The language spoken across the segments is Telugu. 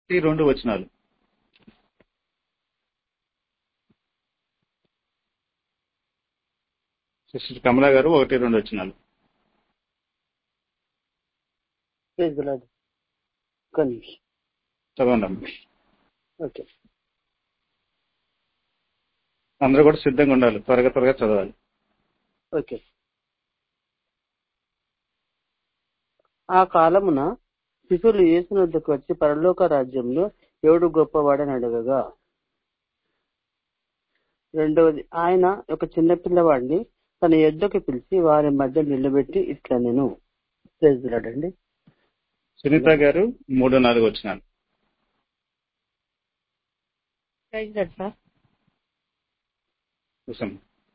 ఒకటి రెండు వచనాలు సిస్టర్ కమలా గారు ఒకటి రెండు వచనాలు ప్లీజ్ గులాబ్ ఒక్క నిమిషం చదవండి అమ్మ. ఓకే అందరూ కూడా సిద్ధంగా ఉండాలి త్వరగా త్వరగా చదవాలి ఓకే ఆ కాలమున శిశువులు యేసుని వద్దకు వచ్చి పరలోక రాజ్యంలో ఎవడు గొప్పవాడని అడగగా రెండవది ఆయన ఒక చిన్న పిల్లవాడిని తన ఎద్దకు పిలిచి వారి మధ్య నిలబెట్టి ఇట్లా నేను ప్రేజులాడండి సునీత గారు మూడు నాలుగు వచనాలు ప్రైజ్ లార్డ్ సార్ చూసాం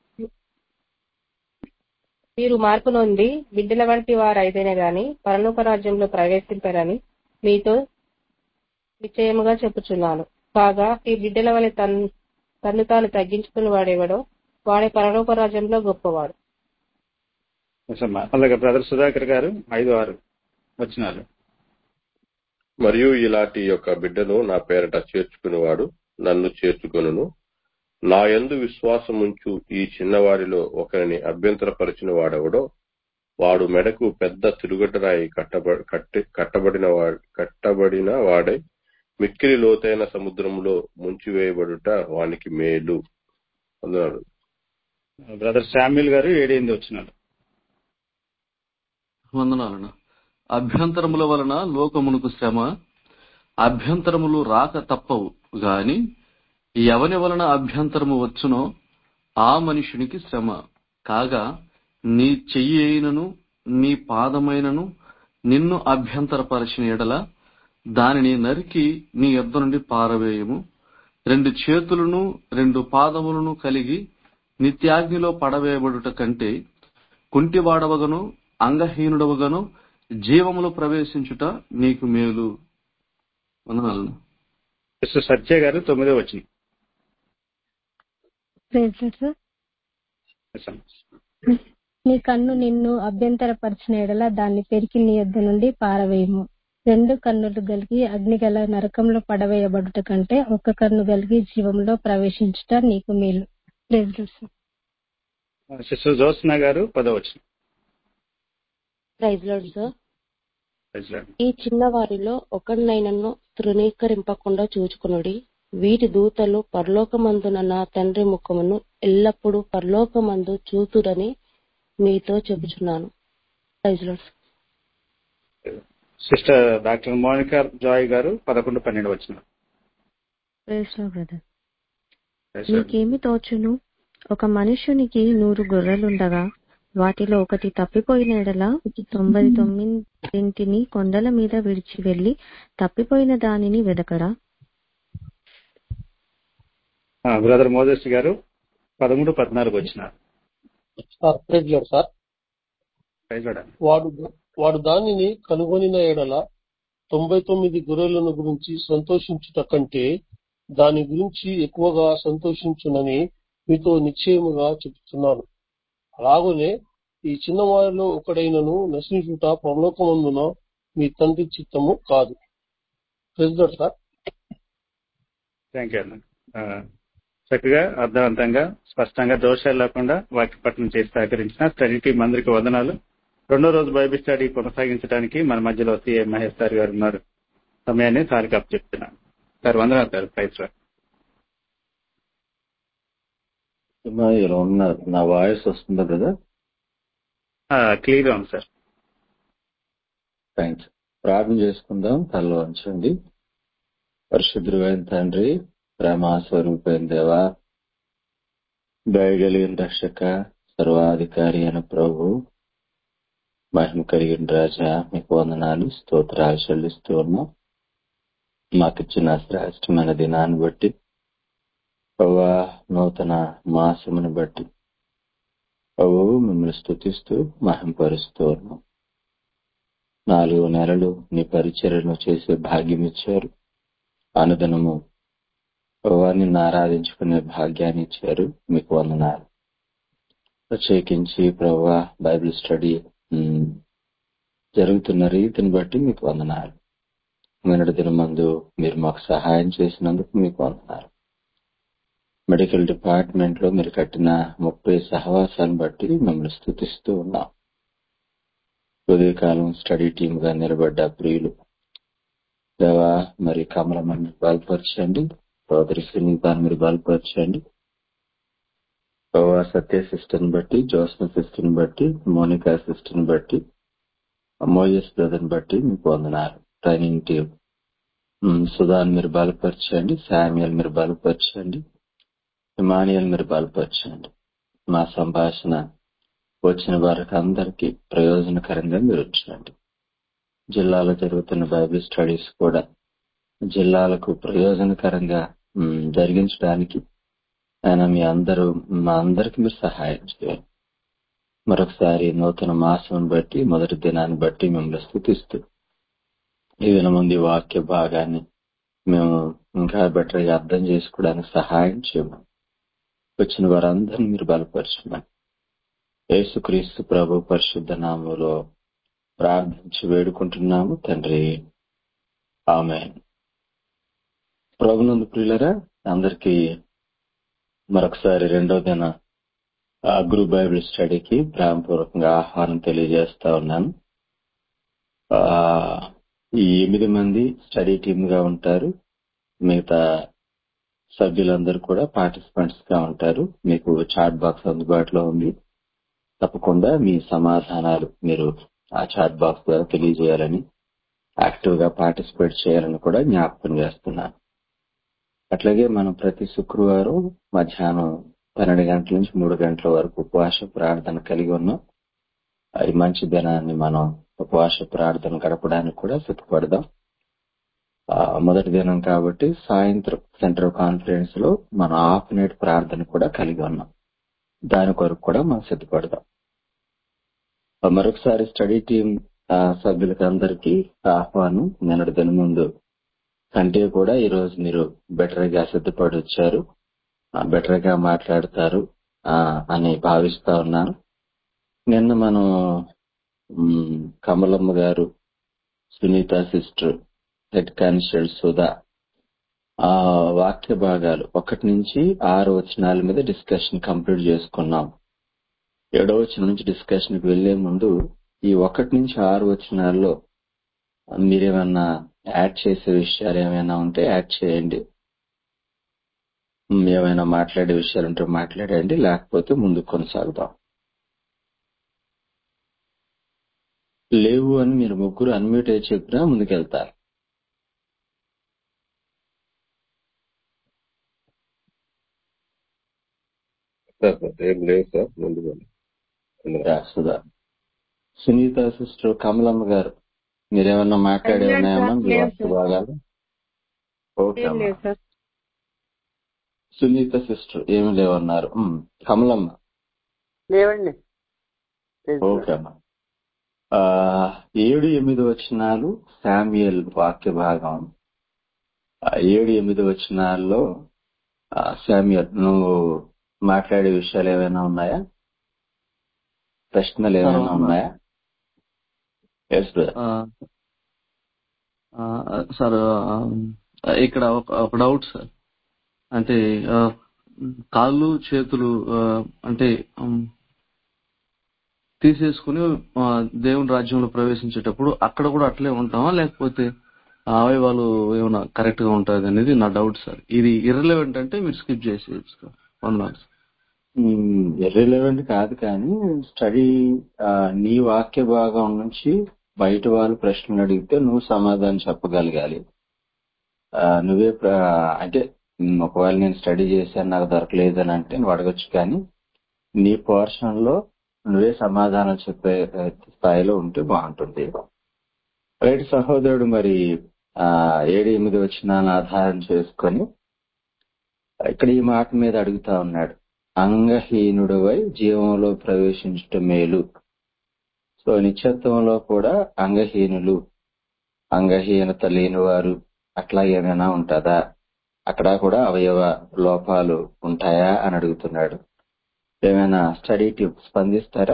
మీరు మార్పు నొంది బిడ్డల వంటి వారు అయితేనే గాని పరలోక రాజ్యంలో ప్రవేశింపరని మీతో నిశ్చయముగా చెప్పుచున్నాను కాగా ఈ బిడ్డల వలె తన్ తన్ను తాను తగ్గించుకుని వాడేవాడో వాడే పరలోక రాజ్యంలో గొప్పవాడు చూసమ్మా అలాగే బ్రదర్ సుధాకర్ గారు ఐదు ఆరు వచనాలు మరియు ఇలాంటి యొక్క బిడ్డను నా పేరట చేర్చుకునేవాడు నన్ను చేర్చుకొనును నా యందు విశ్వాసముంచు ఈ చిన్నవారిలో ఒకరిని అభ్యంతరపరిచిన వాడెవడో వాడు మెడకు పెద్ద తిరుగటరాయి కట్టబ కట్టి కట్టబడిన వాడు కట్టబడిన వాడై మిక్కిలి లోతైన సముద్రంలో ముంచివేయబడుట వానికి మేలు అన్నాడు బ్రదర్ శామ్యుల్ గారు ఏడు ఎనిమిది వచనాలు వందనాలను అభ్యంతరముల వలన లోకమునకు శ్రమ అభ్యంతరములు రాక తప్పవు గాని ఎవని వలన అభ్యంతరము వచ్చునో ఆ మనుషునికి శ్రమ కాగా నీ చెయ్యి అయినను నీ పాదమైనను నిన్ను అభ్యంతరపరచిన ఎడల దానిని నరికి నీ యొద్ద నుండి పారవేయము రెండు చేతులను రెండు పాదములను కలిగి నిత్యాగ్నిలో పడవేయబడుట కంటే కుంటివాడవగను అంగహీనుడవగను జీవములో ప్రవేశించుట నీకు మేలు వందనాలను సిస్టర్ సత్య గారు తొమ్మిదో వచనం ప్రైజ్ లార్డ్ సార్ చూసాం. నీ కన్ను నిన్ను అభ్యంతరపరిచిన ఎడల దాన్ని పెరికి నీ యొద్ద నుండి పారవేయము రెండు కన్నులు కలిగి అగ్నిగల నరకంలో పడవేయబడుట కంటే ఒక్క కన్ను కలిగి జీవంలో ప్రవేశించుట నీకు మేలు praise Lord sir sister Jyotsna garu పదో వచనం praise Lord sir praise Lord. ఈ చిన్న వారిలో ఒకరినైనను తృణీకరింపకుండా చూచుకునుడి వీటి దూతలు పరలోకమందున నా తండ్రి ముఖమును ఎల్లప్పుడూ పరలోకమందు చూతురని మీతో చెబుచున్నాను praise Lord sister doctor Monica Joy garu పదకొండు పన్నెండు వచ్చిన బ్రదర్ నీకేమి తోచును ఒక మనుష్యునికి నూరు గొర్రెలుండగా వాటిలో ఒకటి తప్పిపోయిన ఎడల తొంభై తొమ్మిదింటిని కొండల మీద విడిచి వెళ్లి తప్పిపోయిన దానిని వెదకడా బ్రదర్ మోదస్ గారు పదమూడు పద్నాలుగు వచ్చిన sir praise Lord sir praise Lord. వాడు వాడు దానిని కనుగొనిన ఎడల తొంభై తొమ్మిది గొర్రెలను గురించి సంతోషించుట కంటే దాని గురించి ఎక్కువగా సంతోషించునని మీతో నిశ్చయముగా చెప్తున్నాను అలాగనే ఈ చిన్నవారిలో ఒకడైనను నశించుట పరలోకమందున మీ తండ్రి చిత్తము కాదు ప్రెసిడెంట్ సార్ థ్యాంక్ యూ అన్న ఆ, చక్కగా అర్థవంతంగా స్పష్టంగా దోషాలు లేకుండా వాక్య పట్టణం చేసి సహకరించిన స్టడీ టీం అందరికీ వందనాలు రెండో రోజు బైబిల్ స్టడీ కొనసాగించడానికి మన మధ్యలో సిఏ మహేష్ సార్ గారు ఉన్నారు సమయాన్ని సార్కి అప్ చెప్తున్నాను సార్ వందనాలు సార్ ప్రైజ్ సార్ అమ్మా, ఇలా ఉన్నారు నా వాయిస్ వస్తుందా కదా క్లియర్ ఉంది సార్ థ్యాంక్స్ ప్రార్థన చేసుకుందాం తలలో ఉంచండి పరిశుద్ధుడైన తండ్రి ప్రేమ స్వరూపైన దేవా దయగలిగిన రక్షక సర్వాధికారి అయిన ప్రభు మహిమ కలిగిన రాజా మీకు వందనాలు స్తోత్రాలు చెల్లిస్తూ ఉన్నాం మాకిచ్చిన శ్రేష్టమైన దినాన్ని బట్టి ప్రభా నూతన మాసమును బట్టి ప్రభు మిమ్మల్ని స్థుతిస్తూ మహింపరుస్తూ ఉన్నాం నాలుగు నెలలు నీ పరిచర్యను చేసే భాగ్యం ఇచ్చారు అనుదినము ప్రభా నిన్ను ఆరాధించుకునే భాగ్యాన్ని ఇచ్చారు మీకు వందనాలు ప్రత్యేకించి ప్రభా బైబిల్ స్టడీ ఉమ్, జరుగుతున్న రీతిని బట్టి మీకు వందనాలు నిన్నటి దిన మందు మీరు మాకు సహాయం చేసినందుకు మీకు వందనాలు మెడికల్ డిపార్ట్మెంట్ లో మీరు కట్టిన ముప్పై సహవాసాలను బట్టి మిమ్మల్ని స్థుతిస్తూ ఉన్నాం ఉదయకాలం స్టడీ టీమ్ గా నిలబడ్డ ప్రియులు దేవా మరి కమలమని బలపరచండి సోదరి సునీతాన్ని మీరు బలపరచండి ప్రభా సత్య సిస్టర్ని బట్టి జోస్న సిస్టర్ని బట్టి మోనికా సిస్టర్ని బట్టి మోయస్ బ్రదర్ని బట్టి మీకు వందనాలు ట్రైనింగ్ టీం సుధాన్ మీరు బలపరచండి శామ్యుల్ మీరు బలపరచండి ఇమానియల్ మీరు బలపరచండి మా సంభాషణ వచ్చిన వారికి అందరికీ ప్రయోజనకరంగా మీరు ఉంచండి జిల్లాలో జరుగుతున్న బైబిల్ స్టడీస్ కూడా జిల్లాలకు ప్రయోజనకరంగా జరిగించడానికి ఆయన మీ అందరూ మా అందరికి మీరు సహాయం చేయాలి మరొకసారి నూతన మాసం బట్టి మొదటి దినాన్ని బట్టి మిమ్మల్ని స్థుతిస్తూ ఈ దినముంది వాక్య భాగాన్ని మేము ఇంకా బెటర్ గా అర్థం చేసుకోవడానికి సహాయం చేయమని వచ్చిన వారందరినీ మీరు బలపరచమని యేసుక్రీస్తు ప్రభు పరిశుద్ధ నామంలో ప్రార్థించి వేడుకుంటున్నాము తండ్రి ఆమె ప్రభునందు ప్రియులరా అందరికీ మరొకసారి రెండో దిన గురు బైబిల్ స్టడీకి ప్రేమపూర్వకంగా ఆహ్వానం తెలియజేస్తా ఉన్నాను ఈ ఎనిమిది మంది స్టడీ టీమ్ గా ఉంటారు మిగతా సభ్యులందరూ కూడా పార్టిసిపెంట్స్ గా ఉంటారు మీకు చాట్ బాక్స్ అందుబాటులో ఉంది తప్పకుండా మీ సమాధానాలు మీరు ఆ చాట్ బాక్స్ ద్వారా తెలియజేయాలని యాక్టివ్ గా పార్టిసిపేట్ చేయాలని కూడా జ్ఞాపకం చేస్తున్నాను అట్లాగే మనం ప్రతి శుక్రవారం మధ్యాహ్నం పన్నెండు గంటల నుంచి మూడు గంటల వరకు ఉపవాస ప్రార్థన కలిగి ఉన్నాం ఈ మంచి దినాన్ని మనం ఉపవాస ప్రార్థన గడపడానికి కూడా సిద్ధపడదాం మొదటి దినం కాబట్టి సాయంత్రం సెంట్రల్ కాన్ఫరెన్స్ లో మనం హాఫ్ నైట్ ప్రార్థన కూడా కలిగి ఉన్నాం దాని కొరకు కూడా మనం సిద్ధపడదాం మరొకసారి స్టడీ టీం సభ్యులకి అందరికీ ఆహ్వానం నిన్నటి దిన ముందు కంటే కూడా ఈ రోజు మీరు బెటర్ గా సిద్ధపడి వచ్చారు బెటర్ గా మాట్లాడతారు అని భావిస్తా ఉన్నాను నిన్న మనం Kamalamma garu Sunitha sister head constable Sudha ఆ వాక్య భాగాలు ఒకటి నుంచి ఆరు వచనాల మీద డిస్కషన్ కంప్లీట్ చేసుకున్నాం ఏడో వచనం నుంచి డిస్కషన్ కి వెళ్లే ముందు ఈ ఒకటి నుంచి ఆరు వచనాల్లో మీరేమన్నా యాడ్ చేసే విషయాలు ఏమైనా ఉంటే యాడ్ చేయండి ఏమైనా మాట్లాడే విషయాలు ఉంటే మాట్లాడండి లేకపోతే ముందు కొనసాగుదాం లేవు అని మీరు ముగ్గురు అన్మ్యూట్ అయి చెప్పినా ముందుకెళ్తారు ఏం లేదు సార్ ముందు సుధా సునీత సిస్టర్ కమలమ్మ గారు మీరేమన్నా మాట్లాడే ఉన్నాయమ్మా మీ వాక్య భాగాలు ఓకే అమ్మా సునీత సిస్టర్ ఏమి లేవన్నారు కమలమ్మ లేవండి ఓకే అమ్మా ఏడు ఎనిమిది వచనాలు శామ్యుయల్ వాక్య భాగం ఏడు ఎనిమిది వచనాల్లో శామ్యుయల్ నువ్వు మాట్లాడే విషయాలు ఏమైనా ఉన్నాయా ప్రశ్నలు ఏమైనా ఉన్నాయా ఎస్ సార్ ఇక్కడ ఒక డౌట్ సార్ అంటే కాళ్ళు చేతులు అంటే తీసేసుకుని దేవుని రాజ్యంలో ప్రవేశించేటప్పుడు అక్కడ కూడా అట్లే ఉంటామా లేకపోతే అవయవాలు ఏమైనా కరెక్ట్ గా ఉంటుంది అనేది నా డౌట్ సార్ ఇది ఇర్రిలవెంట్ అంటే మీరు స్కిప్ చేసేయచ్చు సార్ వందనాలు సార్ ఇర్రిలవెంట్ కాదు కానీ స్టడీ నీ వాక్య భాగం నుంచి బయట వాళ్ళు ప్రశ్నలు అడిగితే నువ్వు సమాధానం చెప్పగలగాలి నువ్వే అంటే ఒకవేళ నేను స్టడీ చేశాను నాకు దొరకలేదని అంటే నువ్వు అడగచ్చు కానీ నీ పోర్షన్ లో నువ్వే సమాధానం చెప్పే స్థాయిలో ఉంటే బాగుంటుంది రైట్ సహోదరుడు మరి ఆ ఏడు ఎనిమిది వచ్చిన ఆధారం చేసుకొని ఇక్కడ ఈ మాట మీద అడుగుతా ఉన్నాడు అంగహీనుడువై జీవంలో ప్రవేశించుట మేలు సో నిత్యత్వంలో కూడా అంగహీనులు అంగహీనత లేని వారు అట్లా ఏమైనా ఉంటుందా అక్కడ కూడా అవయవ లోపాలు ఉంటాయా అని అడుగుతున్నాడు ఏమైనా స్టడీ టిప్ స్పందిస్తారా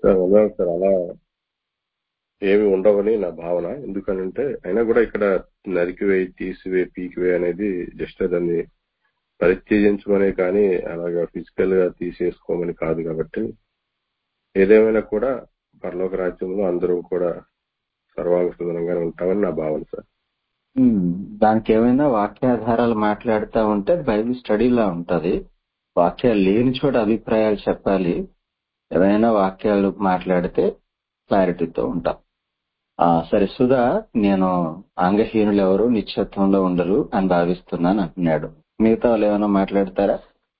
సార్ వందనాలు సార్ అలా ఏమి ఉండవని నా భావన ఎందుకనంటే అయినా కూడా ఇక్కడ నరికివేయి తీసివేయి పీకివేయి అనేది జస్ట్ దాన్ని పరిత్యజించమనే కానీ అలాగా ఫిజికల్ గా తీసేసుకోమని కాదు కాబట్టి ఏదేమైనా కూడా పరలోక రాజ్యంలో అందరూ కూడా సర్వాంగ సుందరంగానే ఉంటామని నా భావన సార్ ఉమ్, దానికి ఏమైనా వాక్యాధారాలు మాట్లాడుతూ ఉంటే బైబిల్ స్టడీలా ఉంటది వాక్యాలు లేని చోట అభిప్రాయాలు చెప్పాలి ఏమైనా వాక్యాలు మాట్లాడితే క్లారిటీతో ఉంటాం ఆ సరే సుధా నేను అంగహీనులు ఎవరు నిశ్చత్వంలో ఉండరు అని భావిస్తున్నాను అంటున్నాడు మిగతా వాళ్ళు ఏమైనా మాట్లాడతారా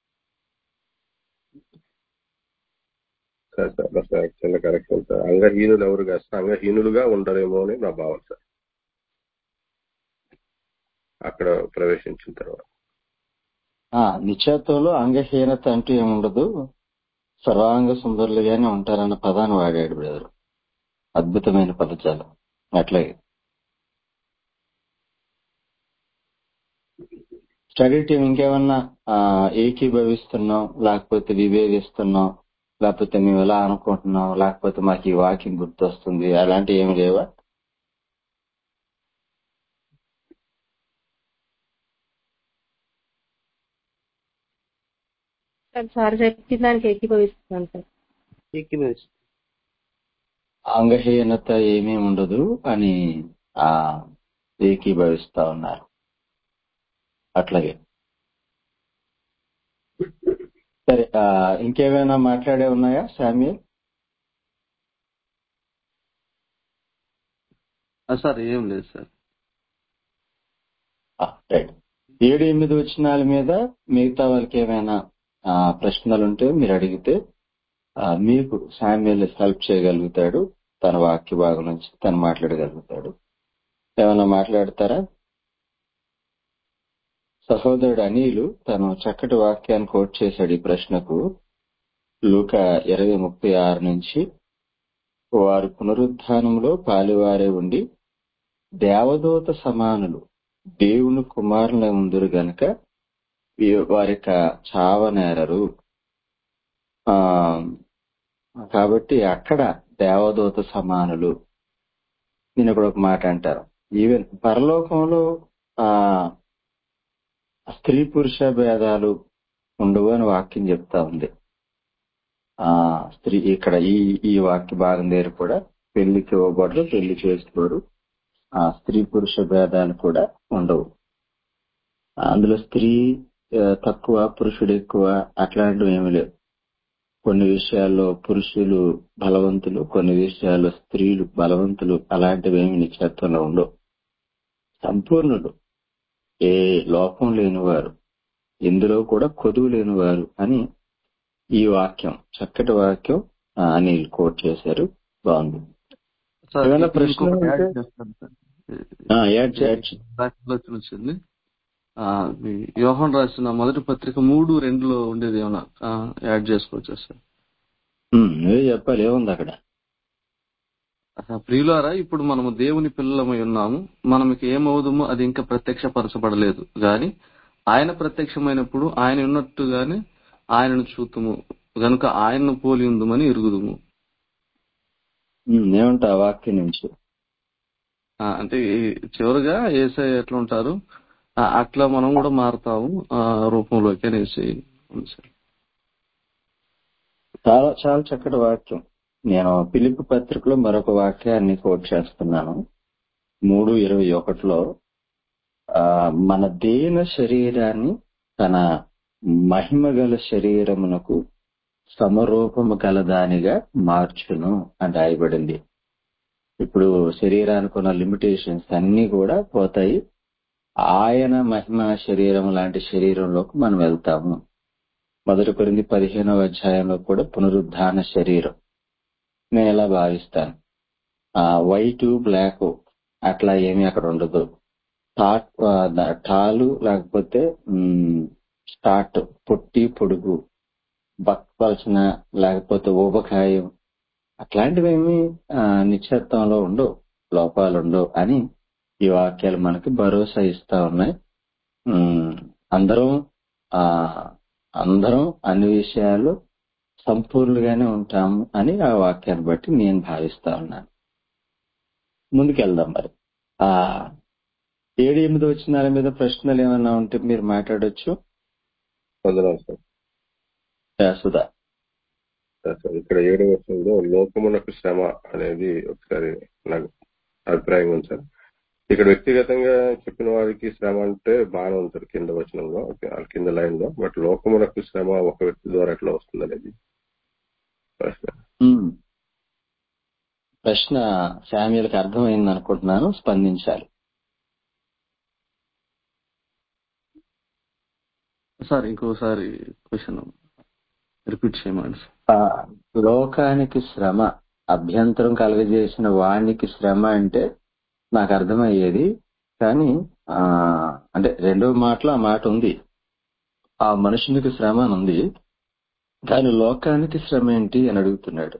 సార్ సార్ బస్ సార్ చిన్న కరెక్షన్ సార్ అంగహీనులు ఎవరు కాదు సార్ అంగహీనులుగా ఉండరేమో అని నా భావన సార్ అక్కడ ప్రవేశించిన తర్వాత ఆ నిశ్చత్వంలో అంగహీనత అంటూ ఏముండదు సర్వాంగ సుందరులుగానే ఉంటారన్న పదాన్ని వాడాడు బ్రదర్ అద్భుతమైన పదజాలం అట్లాగే స్టడీ టీం ఇంకేమన్నా ఆ, ఏకీభవిస్తున్నాం లేకపోతే విభేదిస్తున్నాం లేకపోతే మేము ఎలా అనుకుంటున్నాం లేకపోతే మాకు ఈ వాకింగ్ గుర్తొస్తుంది అలాంటివి ఏమి లేవా సార్ సార్ చెప్పిన దానికి ఏకీభవిస్తున్నాను సార్ ఏకీభవిస్తుంది అంగహీనత ఏమీ ఉండదు అని ఆ ఏకీభవిస్తా ఉన్నారు అట్లాగే సరే ఆ, ఇంకేమైనా మాట్లాడే ఉన్నాయా శామ్యుల్ ఆ, సార్ ఏం లేదు సార్ ఆ, రైట్ ఏడు ఎనిమిది వచనాల మీద మిగతా వాళ్ళకి ఏమైనా ఆ, ప్రశ్నలు ఉంటే మీరు అడిగితే ఆ, మీకు శామ్యుల్ హెల్ప్ చేయగలుగుతాడు తన వాక్య భాగం నుంచి తను మాట్లాడగలుగుతాడు ఏమైనా మాట్లాడతారా సహోదరుడు అనిలు తను చక్కటి వాక్యాన్ని కోట్ చేశాడు ఈ ప్రశ్నకు లూక ఇరవై ముప్పై ఆరు నుంచి వారు పునరుత్థానంలో పాలువారే ఉండి దేవదూత సమానులు దేవుని కుమారుల ఉందరు గనుక వారిక చావనేరరు ఆ కాబట్టి అక్కడ దేవదూత సమానులు నేను ఇక్కడ ఒక మాట అంటారు ఈవెన్ పరలోకంలో ఆ స్త్రీ పురుష భేదాలు ఉండవు అని వాక్యం చెప్తా ఉంది ఆ స్త్రీ ఇక్కడ ఈ ఈ వాక్య భాగం దగ్గర కూడా పెళ్లికి ఇవ్వబడరు పెళ్లి చేసుకోరు ఆ స్త్రీ పురుష భేదాలు కూడా ఉండవు అందులో స్త్రీ ఆ, తక్కువ పురుషుడు ఎక్కువ అట్లాంటివి ఏమీ లేవు కొన్ని విషయాల్లో పురుషులు బలవంతులు కొన్ని విషయాల్లో స్త్రీలు బలవంతులు అలాంటివి ఏమి నిశ్చత్వంలో ఉండవు సంపూర్ణులు ఏ లోపం లేనివారు ఇందులో కూడా కొదువు లేనివారు అని ఈ వాక్యం చక్కటి వాక్యం ఆ, అనిల్ కోట్ చేశారు బాగుంది సార్ ఏమైనా ఇక్కడ ప్రశ్నలు ఇంకొకటి యాడ్ ఉంటే చేస్తాను సార్ ఆ, యాడ్ చేయ- యాడ్ చేయ. ఆలోచన వచ్చింది ఆ, మీ యోహన్ రాసిన మొదటి పత్రిక మూడు రెండులో ఉండేది ఏమన్నా ఆ, యాడ్ చేసుకోవచ్చా సార్ ఉమ్, నువ్వే చెప్పాలి ఏముంది అక్కడ ఆ, ప్రియులారా ఇప్పుడు మనము దేవుని పిల్లలమై ఉన్నాము మనకి ఏమవుదుమో అది ఇంకా ప్రత్యక్షపరచబడలేదు గాని ఆయన ప్రత్యక్షమైనప్పుడు ఆయన ఉన్నట్టుగానే ఆయనను చూతుము గనుక ఆయనను పోలి ఉందుమని ఎరుగుదుము ఉమ్, ఏమంటా ఆ వాక్యం నుంచి ఆ, అంటే ఈ చివరిగా ఏసై ఎట్లా ఉంటారు ఆ, అట్లా మనం కూడా మారుతాము ఆ రూపంలోకి అనేసి ఉంది సార్ చాలా చాలా చక్కటి వాక్యం నేను పిలుపు పత్రికలో మరొక వాక్యాన్ని కోట్ చేస్తున్నాను మూడు ఇరవై ఒకటిలో ఆ, మన దేన శరీరాన్ని తన మహిమ గల శరీరమునకు సమరూపము గలదానిగా మార్చును అని రాయబడింది ఇప్పుడు శరీరానికి ఉన్న లిమిటేషన్స్ అన్ని కూడా పోతాయి ఆయన మహిమ శరీరం లాంటి శరీరంలోకి మనం వెళ్తాము మొదటి కొరింది పదిహేనవ అధ్యాయంలో కూడా పునరుద్ధాన శరీరం నేను ఎలా భావిస్తాను ఆ వైట్ బ్లాక్ అట్లా ఏమీ అక్కడ ఉండదు టాట్ ఆ, ద- టాలు లేకపోతే మ్, స్టార్ట్ పొట్టి పొడుగు బక్వలసిన లేకపోతే ఊబకాయం అట్లాంటివేమీ ఆ, నిశ్చత్వంలో ఉండవు లోపాలు ఉండవు అని ఈ వాక్యాలు మనకి భరోసా ఇస్తా ఉన్నాయి ఉమ్, అందరం ఆ అందరం అన్ని విషయాలు సంపూర్ణులుగానే ఉంటాము అని ఆ వాక్యాన్ని బట్టి నేను భావిస్తా ఉన్నాను ముందుకెళ్దాం మరి ఆ ఏడు ఎనిమిది వచ్చిన మీద ప్రశ్నలు ఏమైనా ఉంటే మీరు మాట్లాడొచ్చు వందనాలు sir yeah, Sudha sir, sir, ఇక్కడ ఏడో వర్షంలో లోకమునకు శ్రమ అనేది ఒకసారి నాకు అభిప్రాయం ఉంది సార్ ఇక్కడ వ్యక్తిగతంగా చెప్పిన వారికి శ్రమ అంటే బాగానే ఉంది సార్ కింద వచనంలో ఆ కింద లైన్ లో బట్ లోకమునకు శ్రమ ఒక వ్యక్తి ద్వారా ఎట్లా వస్తుంది అనేది ప్రశ్న ఉమ్. ప్రశ్న శామ్యులకు అర్థమైంది అనుకుంటున్నాను స్పందించాలి సార్ ఇంకోసారి క్వశ్చన్ రిపీట్ చేయమండి సార్. ఆ, లోకానికి శ్రమ అభ్యంతరం కలగజేసిన వానికి శ్రమ అంటే నాకు అర్థమయ్యేది కానీ ఆ అంటే రెండో మాటలో ఆ మాట ఉంది ఆ మనుషునికి శ్రమ అని ఉంది కానీ లోకానికి శ్రమ ఏంటి అని అడుగుతున్నాడు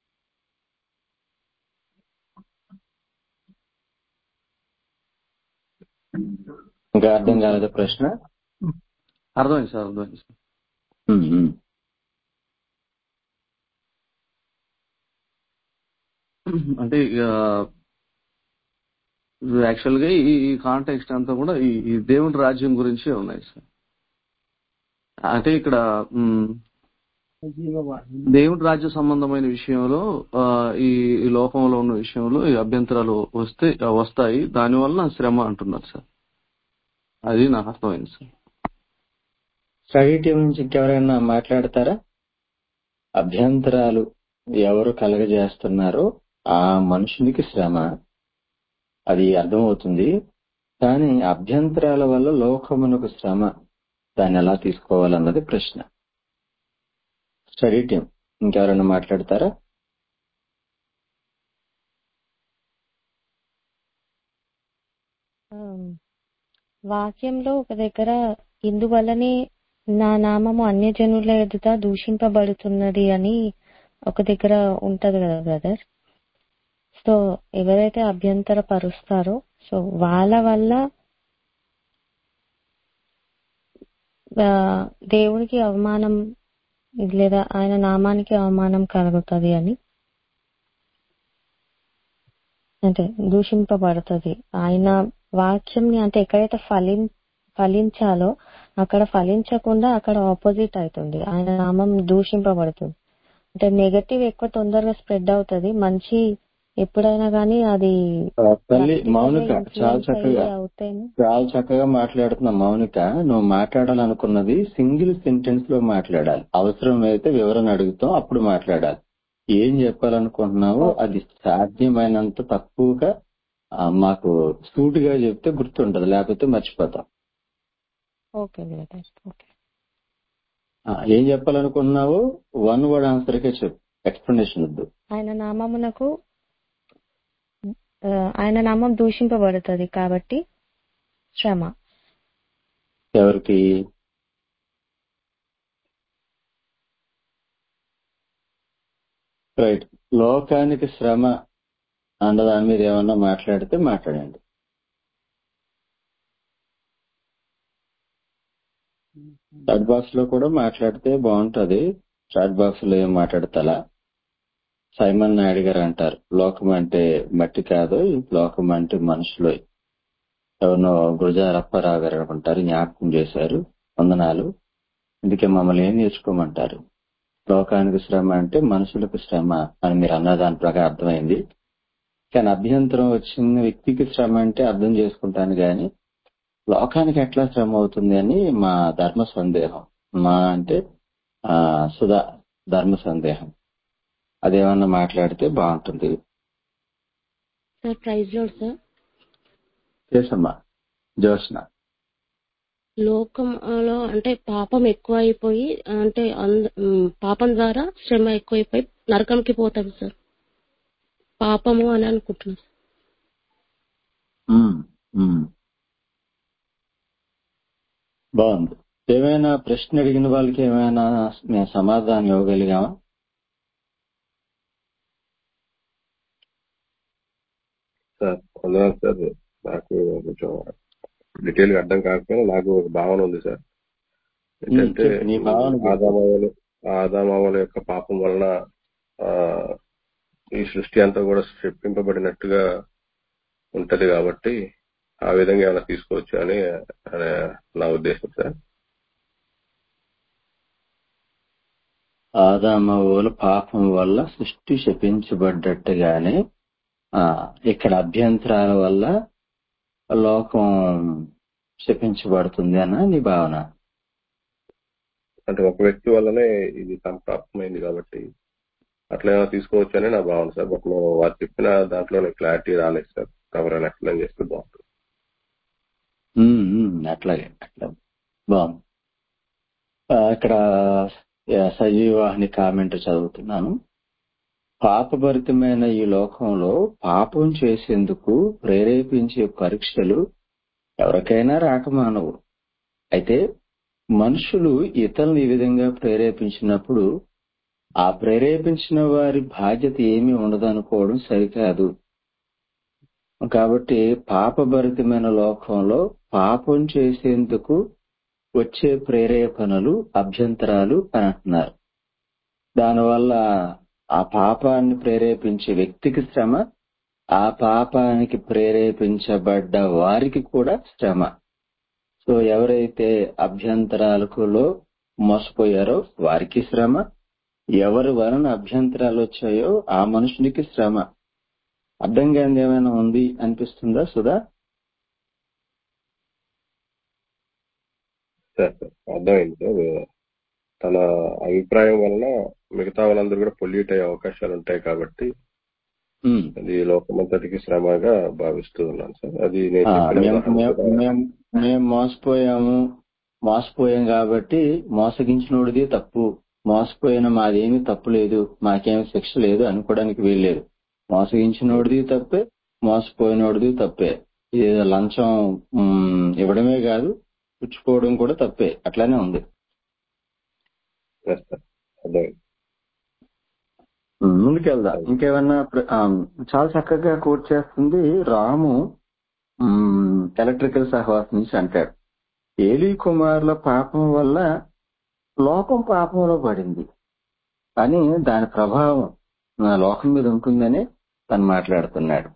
ఇంకా అర్థం కాలేదా ప్రశ్న అర్థమైంది సార్ అర్థమైంది సార్ ఉమ్, ఉమ్. అంటే ఇక యాక్చువల్ గా ఈ ఈ కాంటెక్స్ట్ అంతా కూడా ఈ ఈ దేవుని రాజ్యం గురించే ఉన్నాయి సార్ అంటే ఇక్కడ మ్, దేవుడి రాజ్య సంబంధమైన విషయంలో ఆ, ఈ ఈ లోకంలో ఉన్న విషయంలో ఈ అభ్యంతరాలు వస్తే వస్తాయి దానివల్ల శ్రమ అంటున్నారు సార్ అది నాకు అర్థమైంది సార్ స్టడీ టీం నుంచి ఇంకెవరైనా మాట్లాడతారా అభ్యంతరాలు ఎవరు కలగజేస్తున్నారో ఆ మనుషునికి శ్రమ అది అర్థమవుతుంది కానీ అభ్యంతరాల వల్ల లోకమునకు శ్రమ దాన్ని ఎలా తీసుకోవాలన్నది ప్రశ్న స్టడీ టీం ఇంకెవరైనా మాట్లాడతారా ఆ, వాక్యంలో ఒక దగ్గర ఇందువల్లనే నా నామము అన్యజనుల ఎదుట దూషింపబడుతున్నది అని ఒక దగ్గర ఉంటది కదా బ్రదర్ సో ఎవరైతే అభ్యంతర పరుస్తారో సో వాళ్ళ వల్ల ఆ, దేవునికి అవమానం లేదా ఆయన నామానికి అవమానం కలుగుతుంది అని అంటే దూషింపబడుతుంది ఆయన వాక్యంని అంటే ఎక్కడైతే ఫలిం ఫలించాలో అక్కడ ఫలించకుండా అక్కడ ఆపోజిట్ అవుతుంది ఆయన నామం దూషింపబడుతుంది అంటే నెగటివ్ ఎక్కువ తొందరగా స్ప్రెడ్ అవుతుంది మంచి ఎప్పుడైనా కానీ అది ఆ, తల్లి practical గా మౌనిక చాలా influence అయ్యి చక్కగా అవుతాయి చాలా చక్కగా మాట్లాడుతున్న మౌనిక నువ్వు మాట్లాడాలనుకున్నది సింగిల్ సెంటెన్స్ లో మాట్లాడాలి అవసరం అయితే వివరణ అడుగుతాం అప్పుడు మాట్లాడాలి ఏం చెప్పాలనుకుంటున్నావో అది సాధ్యమైనంత తక్కువగా ఆ, మాకు సూటిగా చెప్తే గుర్తుంటది లేకపోతే మర్చిపోతాం ఓకే బ్రదర్ ఓకే ఆ, ఏం చెప్పాలనుకుంటున్నావో వన్ వర్డ్ ఆన్సర్ కే చెప్పు ఎక్స్ప్లెనేషన్ వద్దు ఆయన నామమునకు ఆ, ఆయన నామం దూషింపబడుతుంది కాబట్టి శ్రమ ఎవరికి రైట్ లోకానికి శ్రమ అన్న దాని మీద ఏమన్నా మాట్లాడితే మాట్లాడండి చాట్ బాక్స్ లో కూడా మాట్లాడితే బాగుంటది చాట్ బాక్స్ లో ఏం మాట్లాడతలా సైమన్ నాయుడు గారు అంటారు లోకం అంటే మట్టి కాదు లోకం అంటే మనుషులు ఎవరినో గురజార అప్పారావు గారు అనుకుంటారు జ్ఞాపకం చేశారు వందనాలు అందుకే మమ్మల్ని ఏం నేర్చుకోమంటారు లోకానికి శ్రమ అంటే మనుషులకు శ్రమ అని మీరు అన్న దాని ప్రకారం అర్థమైంది కానీ అభ్యంతరం వచ్చిన వ్యక్తికి శ్రమ అంటే అర్థం చేసుకుంటాను గాని లోకానికి ఎట్లా శ్రమ అవుతుంది అని మా ధర్మ సందేహం మా అంటే ఆ సుధా ధర్మ సందేహం అదేమన్నా మాట్లాడితే బాగుంటుంది సార్ ప్రైజ్ లోడ్ సార్ చేసమ్మా జోష్న లోకంలో అంటే పాపం ఎక్కువ అయిపోయి అంటే అంద- ఉమ్, పాపం ద్వారా శ్రమ ఎక్కువైపోయి నరకంకి పోతాం సార్ పాపము అని అనుకుంటున్నాను ఉమ్, ఉమ్. బాగుంది ఏమైనా ప్రశ్న అడిగిన వాళ్ళకి ఏమైనా మేము సమాధానం ఇవ్వగలిగామా సార్ వందనాలు సార్ నాకు కొంచెం డీటెయిల్ గా అర్థం కాకపోయినా నాకు ఒక భావన ఉంది సార్ ఉమ్, ఏంటంటే చెప్పు నీ భావన చెప్పు. ఆదామవులు ఆదామావల యొక్క పాపం వలన ఆ, ఈ సృష్టి అంతా కూడా చెప్పింపబడినట్టుగా ఉంటది కాబట్టి ఆ విధంగా ఏమైనా తీసుకోవచ్చు అని అనే నా ఉద్దేశం సార్ ఆదామవుల పాపం వల్ల సృష్టి శపించబడ్డట్టుగానే ఆ, ఇక్కడ అభ్యంతరాల వల్ల లోకం శపించబడుతుంది అన్న నీ భావన అంటే ఒక వ్యక్తి వల్లనే ఇది సంప్రాప్తమైంది కాబట్టి అట్లా ఏమైనా తీసుకోవచ్చు అని నా భావన సార్ బట్ నేను వారు చెప్పిన దాంట్లో క్లారిటీ రాలేదు సార్ ఎవరైనా ఎక్స్ప్లెయిన్ చేస్తే బాగుంటుంది ఉమ్, ఉమ్, అట్లాగే అట్లా బాగుంది ఆ, ఇక్కడ ఆ, సజీవాహిని కామెంట్ చదువుతున్నాను పాపభరితమైన ఈ లోకంలో పాపం చేసేందుకు ప్రేరేపించే పరీక్షలు ఎవరికైనా రాకమానవు అయితే మనుషులు ఇతరులను ఈ విధంగా ప్రేరేపించినప్పుడు ఆ ప్రేరేపించిన వారి బాధ్యత ఏమీ ఉండదనుకోవడం సరికాదు కాబట్టి పాపభరితమైన లోకంలో పాపం చేసేందుకు వచ్చే ప్రేరేపణలు అభ్యంతరాలు అని అంటున్నారు దానివల్ల ఆ పాపాన్ని ప్రేరేపించే వ్యక్తికి శ్రమ ఆ పాపానికి ప్రేరేపించబడ్డ వారికి కూడా శ్రమ సో ఎవరైతే అభ్యంతరాలకులో మోసపోయారో వారికి శ్రమ ఎవరి వలన అభ్యంతరాలు వచ్చాయో ఆ మనుషునికి శ్రమ అర్థం కానిది ఏమైనా ఉంది అనిపిస్తుందా సుధా సార్ సార్ అర్థమైంది సార్ తన అభిప్రాయం వలన మిగతా వాళ్ళందరూ కూడా పొల్యూట్ అయ్యే అవకాశాలు ఉంటాయి కాబట్టి ఉమ్. అది లోకమంతటికి శ్రమగా భావిస్తూ ఉన్నాను సార్ అది నేను ఆ, చెప్పిన మేం ఉదాహరణ మేం- కూడా మేం మేం మోసపోయాము మోసపోయాం కాబట్టి మోసగించినోడిది తప్పు మోసపోయిన మాదేమీ తప్పు లేదు మాకేమి శిక్ష లేదు అనుకోవడానికి వీల్లేదు మోసగించినోడిది తప్పే మోసపోయినోడిది తప్పే ఇది లంచం ఉమ్, ఇవ్వడమే కాదు పుచ్చుకోవడం కూడా తప్పే అట్లానే ఉంది Yes, sir. అర్థమైంది ఉమ్, ముందుకెళ్దాం ఇంకేమన్నా ప్ర- ఆ, చాలా చక్కగా కోట్ చేస్తుంది రాము ఉమ్, ఎలక్ట్రికల్ సహవాసం నుంచి అంటాడు ఏలీ కుమారుల పాపం వల్ల లోకం పాపంలో పడింది అని దాని ప్రభావం నా లోకం మీద ఉంటుందని తను మాట్లాడుతున్నాడు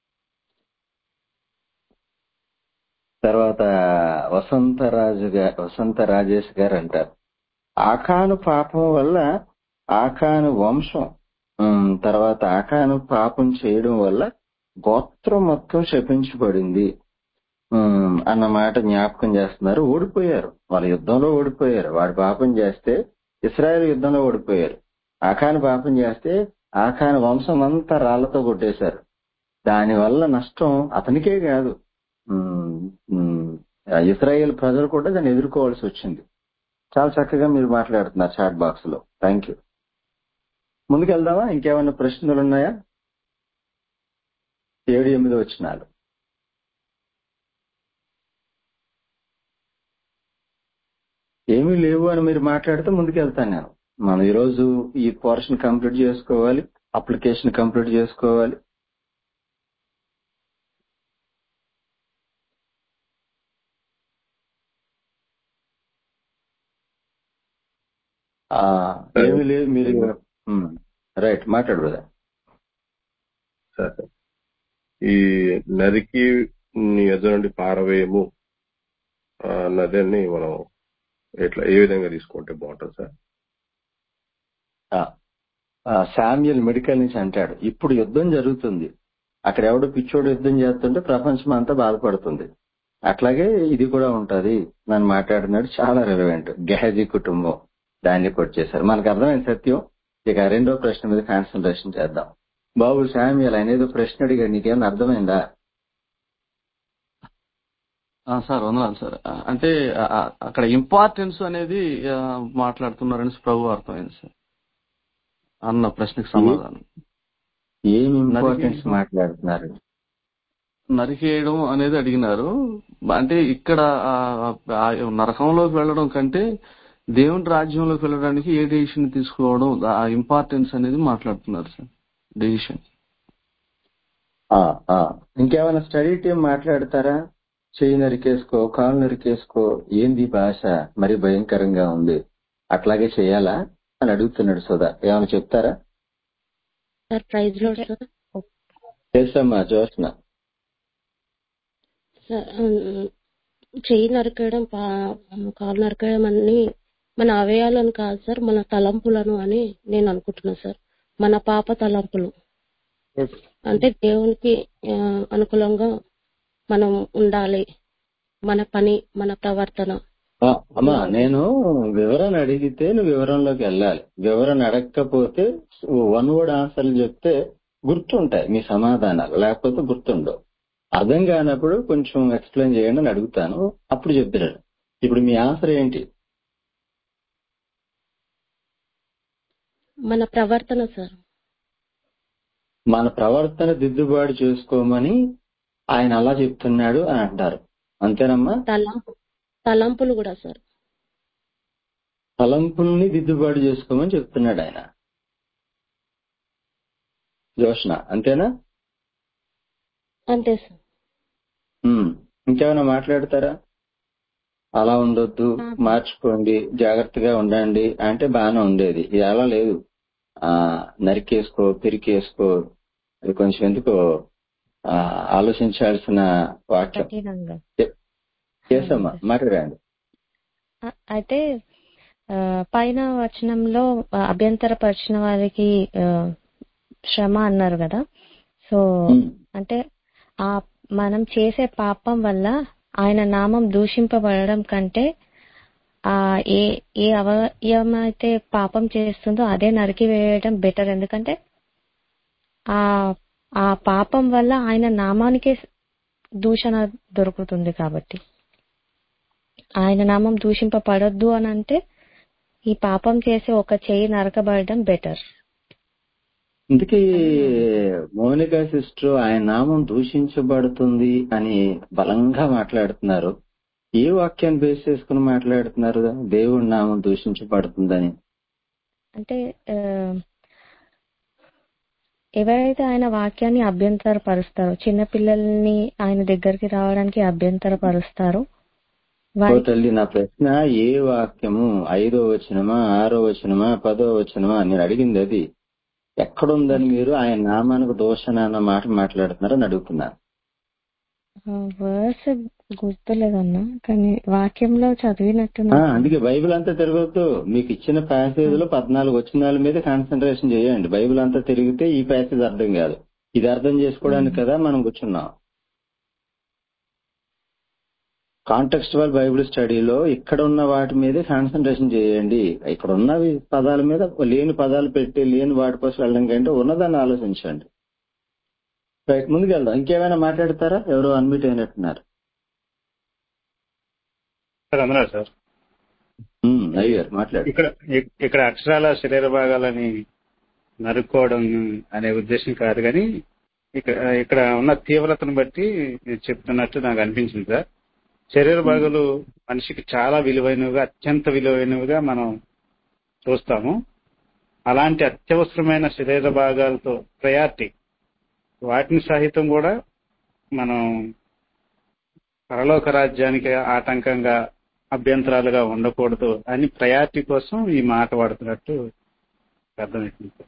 తర్వాత వసంతరాజు గారు వసంత రాజేష్ గారు అంటారు ఆకాను పాపం వల్ల ఆకాను వంశం ఉమ్, తర్వాత ఆకాను పాపం చేయడం వల్ల గోత్రం మొత్తం శపించబడింది ఉమ్, అన్న మాట జ్ఞాపకం చేస్తున్నారు ఓడిపోయారు వాళ్ళ యుద్ధంలో ఓడిపోయారు వాడు పాపం చేస్తే ఇస్రాయేల్ యుద్ధంలో ఓడిపోయారు ఆకాను పాపం చేస్తే ఆకాను వంశం అంతా రాళ్లతో కొట్టేశారు దానివల్ల నష్టం అతనికే కాదు ఉమ్, ఉమ్, ఆ ఇస్రాయేల్ ప్రజలు కూడా దాన్ని ఎదుర్కోవాల్సి వచ్చింది చాలా చక్కగా మీరు మాట్లాడుతున్నారు చాట్ బాక్స్ లో థ్యాంక్ యూ ముందుకెళ్దామా ఇంకేమైనా ప్రశ్నలు ఉన్నాయా ఏడు ఎనిమిది వచ్చినాలు ఏమీ లేవు అని మీరు మాట్లాడితే ముందుకెళ్తాను నేను మనం ఈరోజు ఈ పోర్షన్ కంప్లీట్ చేసుకోవాలి అప్లికేషన్ కంప్లీట్ చేసుకోవాలి ఆ, ఏమీ లేదు మీరు రైట్ మాట్లాడు బ్రదర్ సార్ సార్. ఈ నదికి నీ ఎదురు నుండి పారవేయము ఆ, అన్నదాన్ని మనం ఎట్లా ఏ విధంగా తీసుకుంటే బాగుంటుంది సార్ శామ్యుల్ మెడికల్ నుంచి అంటాడు ఇప్పుడు యుద్ధం జరుగుతుంది అక్కడ ఎవడో పిచ్చోడు యుద్ధం చేస్తుంటే ప్రపంచం అంతా బాధపడుతుంది అట్లాగే ఇది కూడా ఉంటది నన్ను మాట్లాడినాడు చాలా రిలవెంట్ గెహజీ కుటుంబం దాన్ని కొట్టేశారు మనకు అర్థమైన సత్యం ఇక రెండో ప్రశ్న మీద కాన్సన్ట్రేషన్ చేద్దాం బాబు శామ్యుల్ ఆయన ఏదో ప్రశ్న అడిగాడు నీకేమైనా అర్థమైందా ఆ, సార్ వందనాలు సార్ ఆ, అంటే ఆ, ఆ, అక్కడ ఇంపార్టెన్స్ అనేది ఆ, మాట్లాడుతున్నారని ప్రభు అర్థమైంది సార్ అన్న ప్రశ్నకు సమాధానం ఏం ఇంపార్టెన్స్ నరికి- మాట్లాడుతున్నారు నరికేయడం అనేది అడిగినారు అంటే ఇక్కడ ఆ, ఆ నరకంలోకి వెళ్ళడం కంటే దేవుని రాజ్యంలోకి వెళ్ళడానికి ఏ డెసిషన్ తీసుకోవడం ఆ ఇంపార్టెన్స్ అనేది మాట్లాడుతున్నారు సార్ డెసిషన్ ఆ, ఆ. ఇంకేమైనా స్టడీ టీం మాట్లాడతారా చెయ్యి నరికేసుకో కాలు నరికేసుకో ఏంది భాష మరి భయంకరంగా ఉంది అట్లాగే చేయాలా అని అడుగుతున్నాడు సుధా ఏమైనా చెప్తారా సార్ ప్రైజ్ లో సార్ చేసమ్మా జోష్న సార్, ఉమ్, చెయ్యి నరకడం పా- కాలు నరకడం అన్ని మన అవయాలను కాదు సార్ మన తలంపులను అని నేను అనుకుంటున్నా సార్ మన పాప తలంపులు అంటే దేవునికి ఆ, అనుకూలంగా మనం ఉండాలి మన పని మన ప్రవర్తన ఆ, అమ్మా నేను వివరణ అడిగితే నువ్వు వివరంలోకి వెళ్ళాలి వివరణ అడగకపోతే వన్ వర్డ్ ఆన్సర్లు చెప్తే గుర్తుంటాయి మీ సమాధానాలు లేకపోతే గుర్తుండవు అర్థం కానప్పుడు కొంచెం ఎక్స్ప్లెయిన్ చేయండి అని అడుగుతాను అప్పుడు చెప్తాడు ఇప్పుడు మీ ఆన్సర్ ఏంటి మన ప్రవర్తన సార్ మన ప్రవర్తన దిద్దుబాటు చేసుకోమని ఆయన అలా చెప్తున్నాడు అని అంటారు అంతేనమ్మా తలంపు తలంపులు కూడా సార్ తలంపుల్ని దిద్దుబాటు చేసుకోమని చెప్తున్నాడు ఆయన జోష్న అంతేనా అంతే సార్ ఉమ్. ఇంకేమైనా మాట్లాడతారా అలా ఉండొద్దు మార్చుకోండి జాగ్రత్తగా ఉండండి అంటే బాగానే ఉండేది ఇది అలా లేదు ఆ నరికేసుకో పిరికేసుకో అది కొంచెం ఎందుకో ఆ, ఆలోచించాల్సిన వాక్యం కఠినంగా చేసమ్మా మాట్లాడండి అ- అయితే ఆ, పైన వచనంలో ఆ, అభ్యంతరపరిచిన వారికి ఆ, శ్రమ అన్నారు కదా సో ఉమ్. అంటే ఆ మనం చేసే పాపం వల్ల ఆయన నామం దూషింపబడడం కంటే ఆ ఏ ఏ అవయవం అయితే పాపం చేస్తుందో అదే నరికి వేయడం బెటర్ ఎందుకంటే ఆ ఆ పాపం వల్ల ఆయన నామానికే దూషణ దొరుకుతుంది కాబట్టి ఆయన నామం దూషింపబడొద్దు అని అంటే ఈ పాపం చేసే ఒక చెయ్యి నరకబడడం బెటర్ ఇందుకే మౌనిక సిస్టర్ ఆయన నామం దూషించబడుతుంది అని బలంగా మాట్లాడుతున్నారు ఏ వాక్యాన్ని బేస్ చేసుకుని మాట్లాడుతున్నారు దేవుడి నామం దూషించబడుతుందని అంటే ఆ, ఎవరైతే ఆయన వాక్యాన్ని అభ్యంతరపరుస్తారో చిన్నపిల్లల్ని ఆయన దగ్గరికి రావడానికి అభ్యంతరపరుస్తారో ఓ వారికి తల్లి నా ప్రశ్న ఏ వాక్యము ఐదో వచనమా ఆరో వచనమా పదో వచనమా నేను అడిగింది అది ఎక్కడుందని మీరు ఆయన నామానికి దోషణ అన్న మాట మాట్లాడుతున్నారని అడుగుతున్నారు వర్స్ గుర్తులేదన్నా కానీ వాక్యంలో చదివినట్టు ఆ, నాకు అందుకే బైబిల్ అంతా తిరగొద్దు మీకు ఇచ్చిన ప్యాసేజ్ లో పద్నాలుగు వచనాల మీద కాన్సన్ట్రేషన్ చేయండి బైబిల్ అంతా తిరిగితే ఈ ప్యాసేజ్ అర్థం కాదు ఇది అర్థం చేసుకోవడానికి కదా మనం కూర్చున్నాం కాంటెక్స్టువల్ బైబిల్ స్టడీలో ఇక్కడ ఉన్న వాటి మీదే కాన్సన్ట్రేషన్ చేయండి ఇక్కడ ఉన్నవి పదాల మీద లేని పదాలు పెట్టి లేని వాటి కోసం వెళ్ళడం కంటే ఉన్నదాన్ని ఆలోచించండి రైట్ ముందుకు వెళ్దాం ఇంకేమైనా మాట్లాడతారా ఎవరో అన్మిట్ అయినట్టున్నారు సార్ అందరూ సార్ ఉమ్, అయ్యారు మాట్లాడు ఇక్కడ ఇక్- ఇక్కడ అక్షరాల శరీర భాగాలని నరుక్కోవడం అనే ఉద్దేశం కాదు కానీ ఇక్కడ ఇక్కడ ఉన్న తీవ్రతను బట్టి మీరు చెప్తున్నట్టు నాకు అనిపించింది సార్ శరీర భాగాలు మనిషికి చాలా విలువైనవిగా అత్యంత విలువైనవిగా మనం చూస్తాము అలాంటి అత్యవసరమైన శరీర భాగాలతో ప్రయారిటీ వాటిని సహితం కూడా మనం పరలోక రాజ్యానికి ఆటంకంగా అభ్యంతరాలుగా ఉండకూడదు అని ప్రయారిటీ కోసం ఈ మాట వాడుతున్నట్టు అర్థమవుతుంది సార్.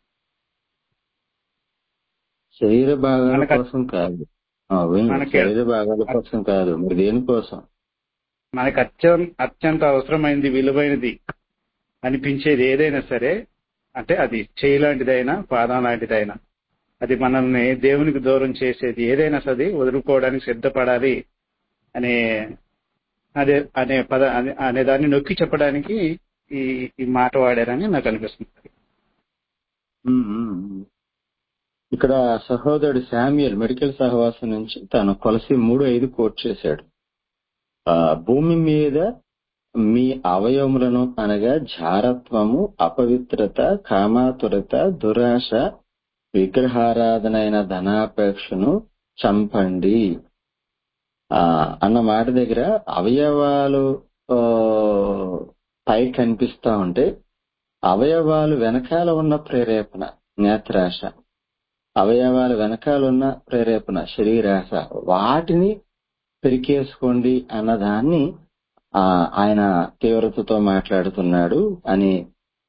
శరీర భాగాల మనకు- కోసం కాదు ఆ, విను. మనకి- శరీర భాగాల కోసం కాదు మరి దేనికోసం మనకు అత్యం అత్యంత అవసరమైనది విలువైనది అనిపించేది ఏదైనా సరే అంటే అది చేయి లాంటిదైనా పాదం లాంటిదైనా అది మనల్ని దేవునికి దూరం చేసేది ఏదైనా సరే వదులుకోవడానికి సిద్ధపడాలి అనే అదే అనే పద అనే- అనే దాన్ని నొక్కి చెప్పడానికి ఈ ఈ మాట వాడారని నాకు అనిపిస్తుంది ఉమ్, ఉమ్, ఉమ్. ఇక్కడ సహోదరుడు శామ్యుయల్ మెడికల్ సహవాసం నుంచి తను కొలసి మూడు ఐదు కోట్ చేశాడు ఆ భూమి మీద మీ అవయవములను అనగా జారత్వము అపవిత్రత కామాతురత దురాశ విగ్రహారాధనైన ధనాపేక్షను చంపండి ఆ అన్న మాట దగ్గర అవయవాలు ఆ, పై కనిపిస్తా ఉంటే అవయవాలు వెనకాల ఉన్న ప్రేరేపణ నేత్రాశ అవయవాల వెనకాల ఉన్న ప్రేరేపణ శరీరాశ వాటిని పెరికేసుకోండి అన్నదాన్ని ఆ, ఆయన తీవ్రతతో మాట్లాడుతున్నాడు అని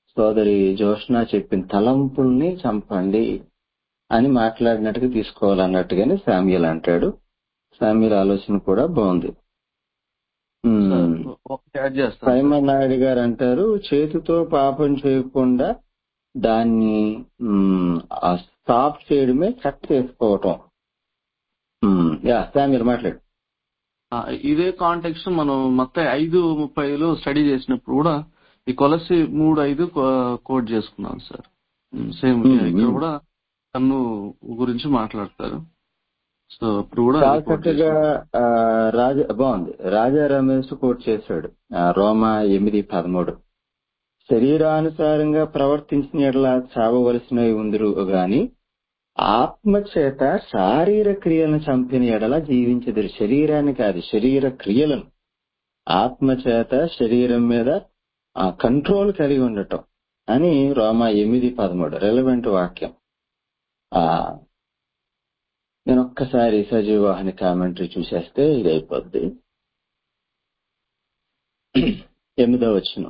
సోదరి జోష్న చెప్పిన తలంపుల్ని చంపండి అని మాట్లాడినట్టుగా తీసుకోవాలన్నట్టుగానే శామ్యుల్ అంటాడు శామ్యుల్ ఆలోచన కూడా బాగుంది సార్ ఉమ్, ఒకటి యాడ్ చేస్తాను సార్ సైమన్ నాయుడు గారు అంటారు చేతితో పాపం చేయకుండా దాన్ని స్టాప్ చేయడమే కట్ చేసుకోవటం ఉమ్, యా శామ్యుల్ మాట్లాడు ఆ, ఇదే కాంటెక్స్ట్ మనం మొత్తం ఐదు ముప్పైలో స్టడీ చేసినప్పుడు కూడా ఈ కొలసి మూడు ఐదు కోడ్ చేసుకున్నాం సార్ సేమ్ ఉమ్, ఇక్కడ ఉమ్. కూడా కన్ను గురించి మాట్లాడతారు సో ఇప్పుడు కూడా చాలా అది కోట్ చక్కగా చేసుకున్నాం ఆ, రాజా బాగుంది రాజా రమేష్ కోట్ చేశాడు ఆ, రోమా ఎనిమిది పదమూడు శరీరానుసారంగా ప్రవర్తించిన ఎడల చావవలసినవి ఉందిరు గాని ఆత్మ చేత శారీర క్రియలను చంపిన ఎడల జీవించదు శరీరాన్ని కాదు శరీర క్రియలను ఆత్మ చేత శరీరం మీద ఆ కంట్రోల్ కలిగి ఉండటం అని రోమా ఎనిమిది పదమూడు రెలవెంట్ వాక్యం ఆ నేను ఒక్కసారి సజీవాహిని కామెంటరీ చూసేస్తే ఇది అయిపోద్ది ఎనిమిదో వచ్చిన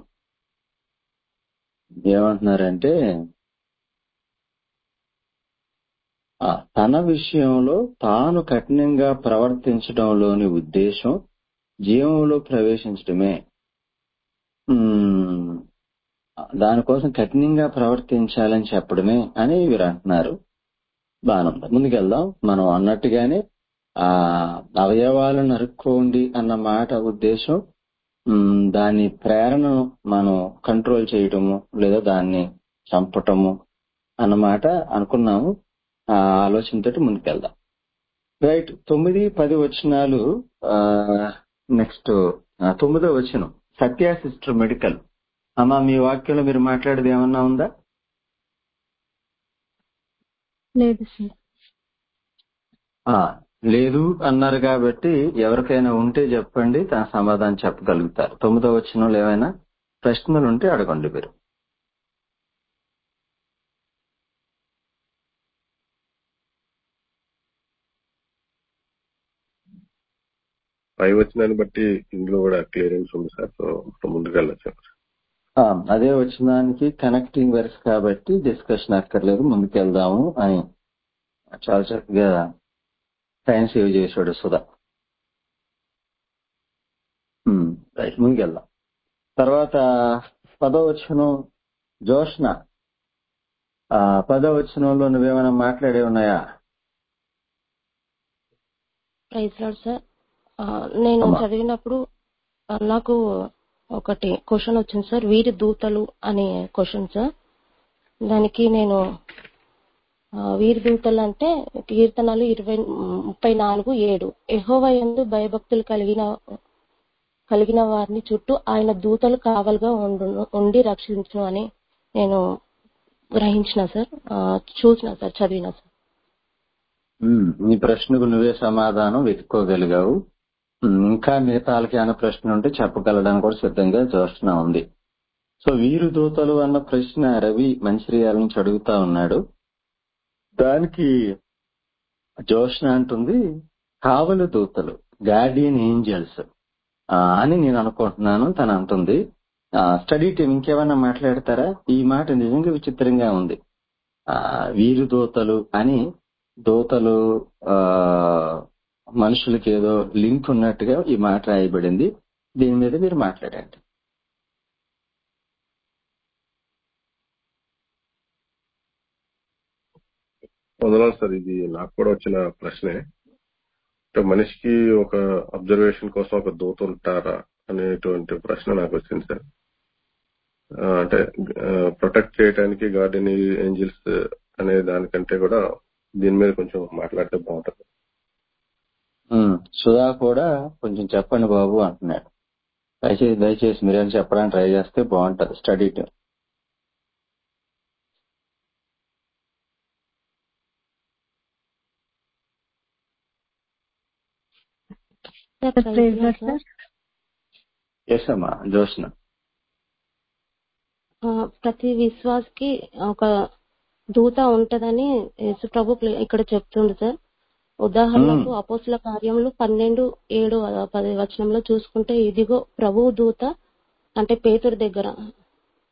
ఏమంటున్నారంటే ఆ, తన విషయంలో తాను కఠినంగా ప్రవర్తించడంలోని ఉద్దేశం జీవంలో ప్రవేశించడమే ఉమ్, దానికోసం కఠినంగా ప్రవర్తించాలని చెప్పడమే అని వీరు అంటున్నారు బానం ముందుకెళ్దాం మనం అన్నట్టుగానే ఆ అవయవాలను నరుక్కోండి అన్న మాట ఉద్దేశం ఉమ్, దాని ప్రేరణను మనం కంట్రోల్ చేయటము లేదా దాన్ని చంపటము అన్నమాట అనుకున్నాము ఆ ఆలోచనతో ముందుకెళ్దాం రైట్ తొమ్మిది పది వచనాలు నెక్స్ట్ తొమ్మిదో వచనం సత్య సిస్టర్ మెడికల్ అమ్మా మీ వాక్యంలో మీరు మాట్లాడేది ఏమన్నా ఉందా లేదు సార్ ఆ, లేదు అన్నారు కాబట్టి ఎవరికైనా ఉంటే చెప్పండి తన సమాధానం చెప్పగలుగుతారు తొమ్మిదో వచనంలో ఏమైనా ప్రశ్నలు ఉంటే అడగండి మీరు పై వచ్చినాన్ని బట్టి ఇందులో కూడా క్లియరెన్స్ ఉంది సార్ సో ఇప్పుడు ముందుకు వెళ్ళచ్చు ఆ, అదే వచ్చినానికి కనెక్టింగ్ వర్స్ కాబట్టి డిస్కషన్ అక్కర్లేదు ముందుకెళ్దాము అని చాలా చక్కగా టైం సేవ్ చేశాడు సుధా ఉమ్, రైట్ ముందుకెళ్దాం తర్వాత పదవచనం జోష్న ఆ పదవచనంలో నువ్వేమైనా మాట్లాడే ఉన్నాయా ప్రైజ్ లాడ్ సార్ ఆ, నేను అమ్మా చదివినప్పుడు ఆ, నాకు ఒకటి క్వశ్చన్ వచ్చింది సార్ వీరి దూతలు అనే క్వశ్చన్ సార్ దానికి నేను ఆ, వీరి దూతలు అంటే కీర్తనలు ఇరవై ముప్పై నాలుగు ఏడు ఎహోవ యందు భయభక్తులు కలిగిన కలిగిన వారిని చుట్టూ ఆయన దూతలు కావలుగా ఉండును ఉండి రక్షించును అని నేను గ్రహించిన సార్ ఆ, చూసిన సార్ చదివిన సార్ ఉమ్, నీ ప్రశ్నకు నువ్వే సమాధానం వెతుక్కోగలిగావు ఉమ్, ఇంకా మిగతా వాళ్ళకి ఏమైనా ప్రశ్న ఉంటే చెప్పగలడానికి కూడా సిద్ధంగా జోష్న ఉంది సో వీరు దూతలు అన్న ప్రశ్న రవి మంచిర్యాల నుంచి అడుగుతా ఉన్నాడు దానికి జోష్న అంటుంది కావలి దూతలు గార్డియన్ ఏంజల్స్ అని నేను అనుకుంటున్నాను తను అంటుంది స్టడీ టీం ఇంకేమన్నా మాట్లాడతారా ఈ మాట నిజంగా విచిత్రంగా ఉంది ఆ వీరు దూతలు అని దూతలు ఆ మనుషులకి ఏదో లింక్ ఉన్నట్టుగా ఈ మాట రాయబడింది దీని మీద మీరు మాట్లాడండి వందనాలు సార్ ఇది నాకు కూడా వచ్చిన ప్రశ్నే అంటే మనిషికి ఒక అబ్జర్వేషన్ కోసం ఒక దూత ఉంటారా అనేటువంటి ప్రశ్న నాకు వచ్చింది సార్ ఆ, అంటే ప్రొటెక్ట్ చేయడానికి గార్డెన్ ఏంజిల్స్ అనే దానికంటే కూడా దీని మీద కొంచెం మాట్లాడితే బాగుంటుంది ఉమ్, సుధా కూడా కొంచెం చెప్పండి బాబు అంటున్నాడు దయచేసి దయచేసి మీరేం చెప్పడానికి ట్రై చేస్తే బాగుంటది study team sir praise praise Lord Lord sir sir yes అమ్మా జోష్న ఆ, ప్రతి విశ్వాస్కి ఒక దూత ఉంటదని యేసు ప్రభు ప్లే- ఇక్కడ చెప్తుంది సార్ ఉదాహరణకు ఉమ్, అపోస్తుల కార్యములు పన్నెండు ఏడు ఆ, పది వచనంలో చూసుకుంటే ఇదిగో ప్రభువు దూత అంటే పేతురు దగ్గర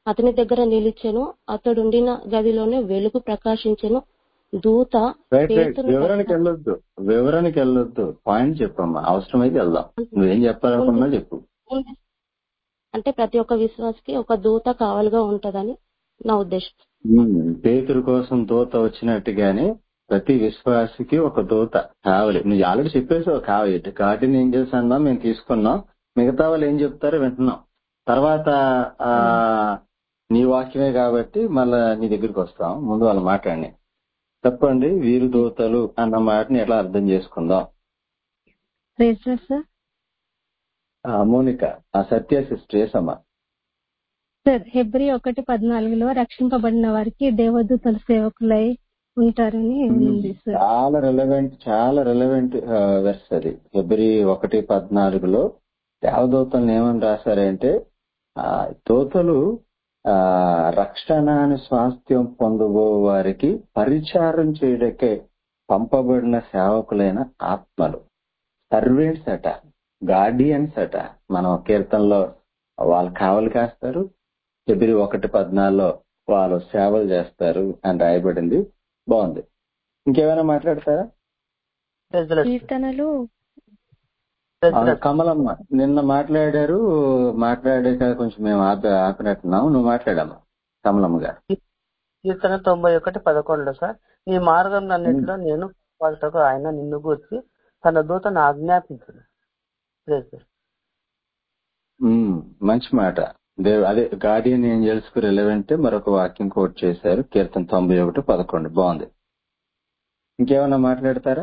అతని దగ్గర నిలిచెను అతడుండిన గదిలోనే వెలుగు ప్రకాశించెను దూత రైట్ రైట్ పేతురు వివరానికి వెళ్ళొద్దు వివరానికి వెళ్ళొద్దు పాయింట్ చెప్పమ్మా అవసరమైతే వెళ్దాం నువ్వేం చెప్పాలనుకున్నా చెప్పు ఉంది. అంటే ప్రతి ఒక్క విశ్వాసకి ఒక దూత కావాలిగా ఉంటదని నా ఉద్దేశం ఉమ్, పేతురు కోసం దూత వచ్చినట్టుగానే ప్రతి విశ్వాసికి ఒక దూత కావాలి నువ్వు ఆల్రెడీ చెప్పేసావు కావాలి కాబట్టి ఏం చేసాన్నా మేము తీసుకున్నాం మిగతా వాళ్ళు ఏం చెప్తారో వింటున్నాం తర్వాత ఆ నీ వాక్యమే కాబట్టి మళ్ళా నీ దగ్గరికి వస్తాం ముందు వాళ్ళు మాట్లాడి చెప్పండి వీరు దూతలు అన్న మాటని ఎట్లా అర్థం చేసుకుందాం ప్రైజ్ లార్డ్ సార్ ఆ, మౌనిక ఆ సత్య సిస్టర్ అమ్మా సార్ హెబ్రి ఒకటి పద్నాలుగులో రక్షింపబడిన వారికి దేవదూతల సేవకులై ఉంటారని ఉంది సార్ చాలా రెలవెంట్ చాలా రెలవెంట్ వెర్స్ అది ఫిబ్రవరి ఒకటి పద్నాలుగులో దేవదూతలను ఏమని రాశారంటే ఆ దూతలు ఆ రక్షణాన్ని స్వాస్థ్యం పొందబో వారికి పరిచారం చేయడకే పంపబడిన సేవకులైన ఆత్మలు సర్వెంట్స్ అట గార్డియన్స్ అట మనం కీర్తనలో వాళ్ళు కావలి కాస్తారు ఫిబ్రవరి ఒకటి పద్నాలుగులో వాళ్ళు సేవలు చేస్తారు అని రాయబడింది బాగుంది ఇంకేమైనా మాట్లాడతారా ప్రైజ్ లార్డ్. కీర్తనలు ప్రైజ్ ఆ, లార్డ్. కమలమ్మ నిన్న మాట్లాడారు మాట్లాడాక కొంచెం మేము ఆపి ఆపినట్టున్నాం నువ్వు మాట్లాడమ్మా కమలమ్మ గారు కీర్తన తొంభై ఒకటి పదకొండులో సార్ ఈ మార్గం అన్నింటిలో నేను వాళ్ళకు ఆయన నిన్ను గూర్చి తన దూతను ఆజ్ఞాపించదు ప్రైజ్ లార్డ్. ఉమ్, మంచి మాట దేవ్ అదే గార్డియన్ ఏంజల్స్ కు రిలవెంట్ మరొక వాక్యం కోట్ చేశారు కీర్తన తొంభై ఒకటి పదకొండు బాగుంది ఇంకేమన్నా మాట్లాడతారా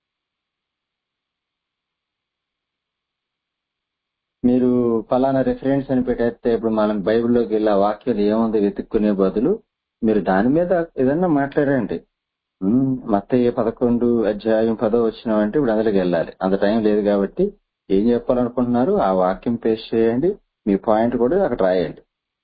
మీరు ఫలానా రిఫరెన్స్ అని పెట్టేస్తే ఇప్పుడు మనం బైబిల్లోకి వెళ్ళి ఆ వాక్యాలు ఏముంది వెతుక్కునే బదులు మీరు దాని మీద ఏదన్నా మాట్లాడండి ఉమ్, మత్తయ్య పదకొండు అధ్యాయం పదో వచ్చినామంటే ఇప్పుడు అందులోకి వెళ్ళాలి అంత టైం లేదు కాబట్టి ఏం చెప్పాలనుకుంటున్నారు ఆ వాక్యం పేస్ట్ చేయండి మీ పాయింట్ కూడా అక్కడ రాయండి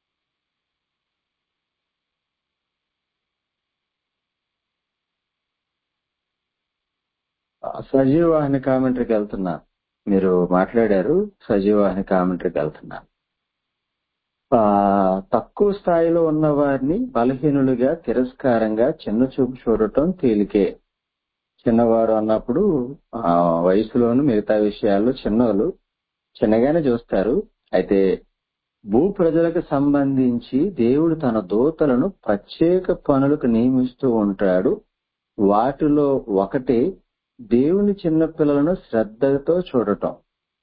ఆ, సజీవవాహిని కామెంటరీకి వెళ్తున్నా మీరు మాట్లాడారు సజీవవాహిని కామెంటరీకి వెళ్తున్నా ఆ, తక్కువ స్థాయిలో ఉన్న వారిని బలహీనులుగా తిరస్కారంగా చిన్న చూపు చూడటం తేలికే చిన్నవారు అన్నప్పుడు ఆ వయసులోను మిగతా విషయాల్లో చిన్నవాళ్ళు చిన్నగానే చూస్తారు అయితే భూ ప్రజలకు సంబంధించి దేవుడు తన దూతలను ప్రత్యేక పనులకు నియమిస్తూ ఉంటాడు వాటిలో ఒకటి దేవుని చిన్న పిల్లలను శ్రద్ధతో చూడటం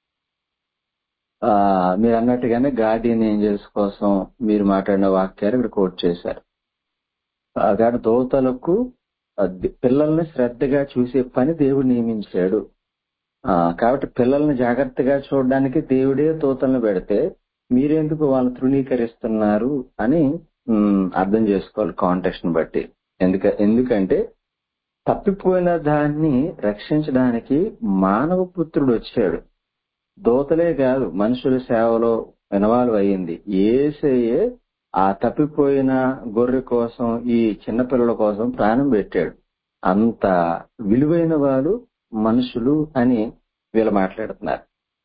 ఆ మీరు అన్నట్టుగానే గార్డియన్ ఏంజల్స్ కోసం మీరు మాట్లాడిన వాక్యాలు ఇక్కడ కోట్ చేశారు ఆ కాబట్టి దూతలకు ఆ ది- పిల్లల్ని శ్రద్ధగా చూసే పని దేవుడు నియమించాడు ఆ కాబట్టి పిల్లల్ని జాగ్రత్తగా చూడడానికి దేవుడే దూతలను పెడితే మీరెందుకు వాళ్ళు తృణీకరిస్తున్నారు అని ఉమ్, అర్థం చేసుకోవాలి కాంటెక్స్ట్ ని బట్టి ఎందుక ఎందుకంటే తప్పిపోయిన దాన్ని రక్షించడానికి మానవ పుత్రుడు వచ్చాడు దూతలే కాదు మనుషుల సేవలో ఇన్వాల్వ్ అయ్యింది ఏసయ్యే ఆ తప్పిపోయిన గొర్రె కోసం ఈ చిన్నపిల్లల కోసం ప్రాణం పెట్టాడు అంత విలువైన వారు మనుషులు అని వీళ్ళు మాట్లాడుతున్నారు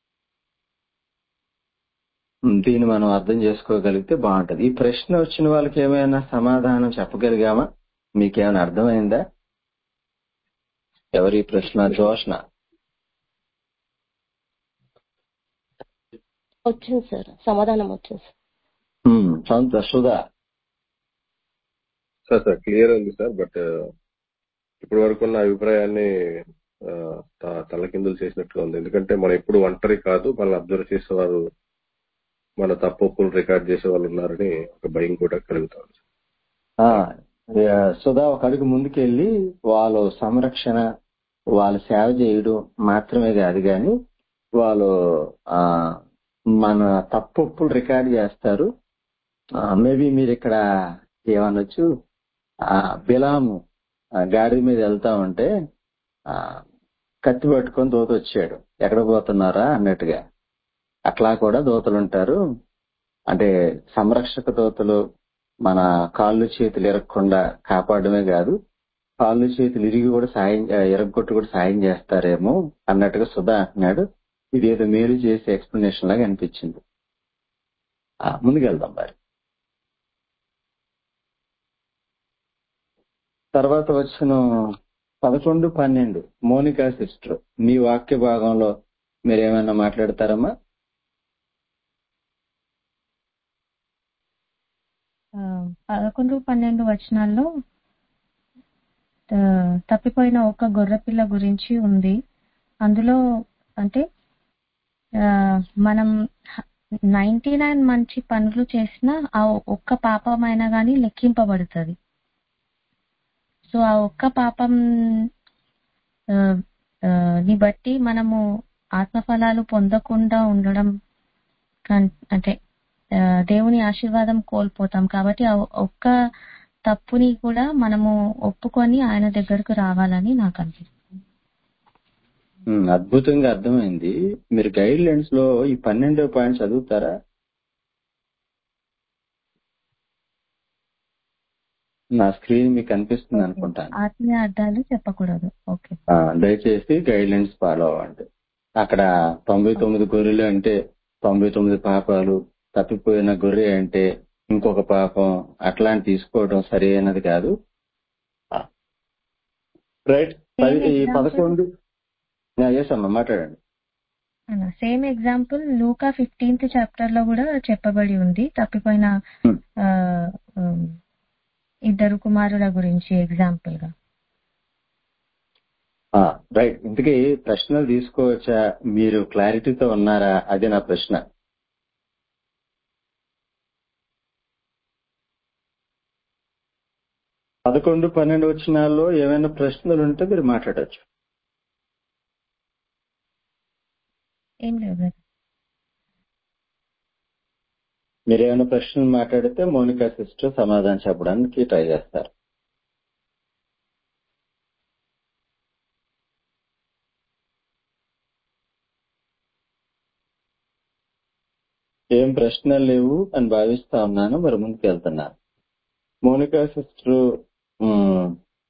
ఉమ్, దీన్ని మనం అర్థం చేసుకోగలిగితే బాగుంటది ఈ ప్రశ్న వచ్చిన వాళ్ళకి ఏమైనా సమాధానం చెప్పగలిగామా మీకేమైనా అర్థమైందా ఎవరి ప్రశ్న జోష్న వచ్చింది సార్ సమాధానం వచ్చింది సార్ ఉమ్, సొంత సుధా సార్ సార్ క్లియర్ ఉంది సార్ బట్ ఇప్పటి వరకు ఉన్న అభిప్రాయాన్ని ఆ, త- తలకిందులు చేసినట్టుగా ఉంది ఎందుకంటే మనం ఎప్పుడు ఒంటరి కాదు మనల్ని అబ్జర్వ్ చేసేవారు మన తప్పులు రికార్డ్ చేసే వాళ్ళు ఉన్నారని ఒక భయం కూడా కలుగుతాం ఆ, ఆ, సుధా ఒక అడుగు ముందుకెళ్ళి వాళ్ళు సంరక్షణ వాళ్ళ సేవ చేయడం మాత్రమే కాదు కానీ వాళ్ళు ఆ మన తప్పులు రికార్డ్ చేస్తారు మేబీ మీరు ఇక్కడ ఏమనొచ్చు ఆ బిలాము ఆ, గాడి మీద వెళ్తా ఉంటే ఆ కత్తి పట్టుకొని దూత వచ్చాడు ఎక్కడ పోతున్నారా అన్నట్టుగా అట్లా కూడా దూతలు ఉంటారు అంటే సంరక్షక దూతలు మన కాళ్ళు చేతులు ఇరగకుండా కాపాడమే కాదు కాళ్ళు చేతులు ఇరిగి కూడా సాయం ఇరగొట్టు కూడా సాయం చేస్తారేమో అన్నట్టుగా సుధా అంటున్నాడు ఇది ఏదో మేలు చేసే ఎక్స్ప్లెనేషన్ లాగా అనిపించింది ఆ, ముందుకెళ్దాం మరి తర్వాత వచ్చిన పదకొండు పన్నెండు మోనికా సిస్టర్ మీ వాక్య భాగంలో మీరు ఏమైనా మాట్లాడతారమ్మా ఆ, పదకొండు పన్నెండు వచనాల్లో ఆ, తప్పిపోయిన ఒక గొర్రెపిల్ల గురించి ఉంది అందులో అంటే ఆ, మనం నైన్టీ నైన్ మంచి పనులు చేసినా ఆ ఒక్క పాపమైనా గానీ లెక్కింపబడుతుంది సో ఆ ఒక్క పాపం ఆ, ఆ, ని బట్టి మనము ఆత్మఫలాలు పొందకుండా ఉండడం కన్- అంటే ఆ, దేవుని ఆశీర్వాదం కోల్పోతాం కాబట్టి ఆ ఒక్క తప్పుని కూడా మనము ఒప్పుకొని ఆయన దగ్గరకు రావాలని నాకు అనిపిస్తుంది ఉమ్, అద్భుతంగా అర్థమైంది మీరు గైడ్ లైన్స్ లో ఈ పన్నెండో పాయింట్ చదువుతారా నా స్క్రీన్ మీకు కనిపిస్తుంది అనుకుంటాను ఆత్మీయ అర్థాలు చెప్పకూడదు ఓకే ఆ, దయచేసి గైడ్ లైన్స్ ఫాలో అవ్వండి అక్కడ తొంభై తొమ్మిది గొర్రెలు అంటే తొంభై తొమ్మిది పాపాలు తప్పిపోయిన గొర్రె అంటే ఇంకొక పాపం అట్లాంటి తీసుకోవడం సరి అయినది కాదు రైట్ Same ఈ example. పదకొండు ఎస్ అమ్మా మాట్లాడండి సేమ్ ఎగ్జాంపుల్ లూకా ఫిఫ్టీన్త్ చాప్టర్ లో కూడా చెప్పబడి ఉంది తప్పిపోయిన Hmm. ఆ, ఉమ్, ఇద్దరు కుమారుల గురించి ఎగ్జాంపుల్ గా ఆ, రైట్ ఇంతకీ ప్రశ్నలు తీసుకోవచ్చా మీరు క్లారిటీతో ఉన్నారా అదే నా ప్రశ్న పదకొండు పన్నెండు వచ్చినాల్లో ఏమైనా ప్రశ్నలు ఉంటే మీరు మాట్లాడొచ్చు ఏం లేదు మీరు ఏమైనా ప్రశ్నలు మాట్లాడితే మోనికా సిస్టర్ సమాధానం చెప్పడానికి ట్రై చేస్తారు ఏం ప్రశ్నలు లేవు అని భావిస్తా ఉన్నాను మరి ముందుకు వెళ్తున్నాను మోనికా సిస్టర్ ఉమ్,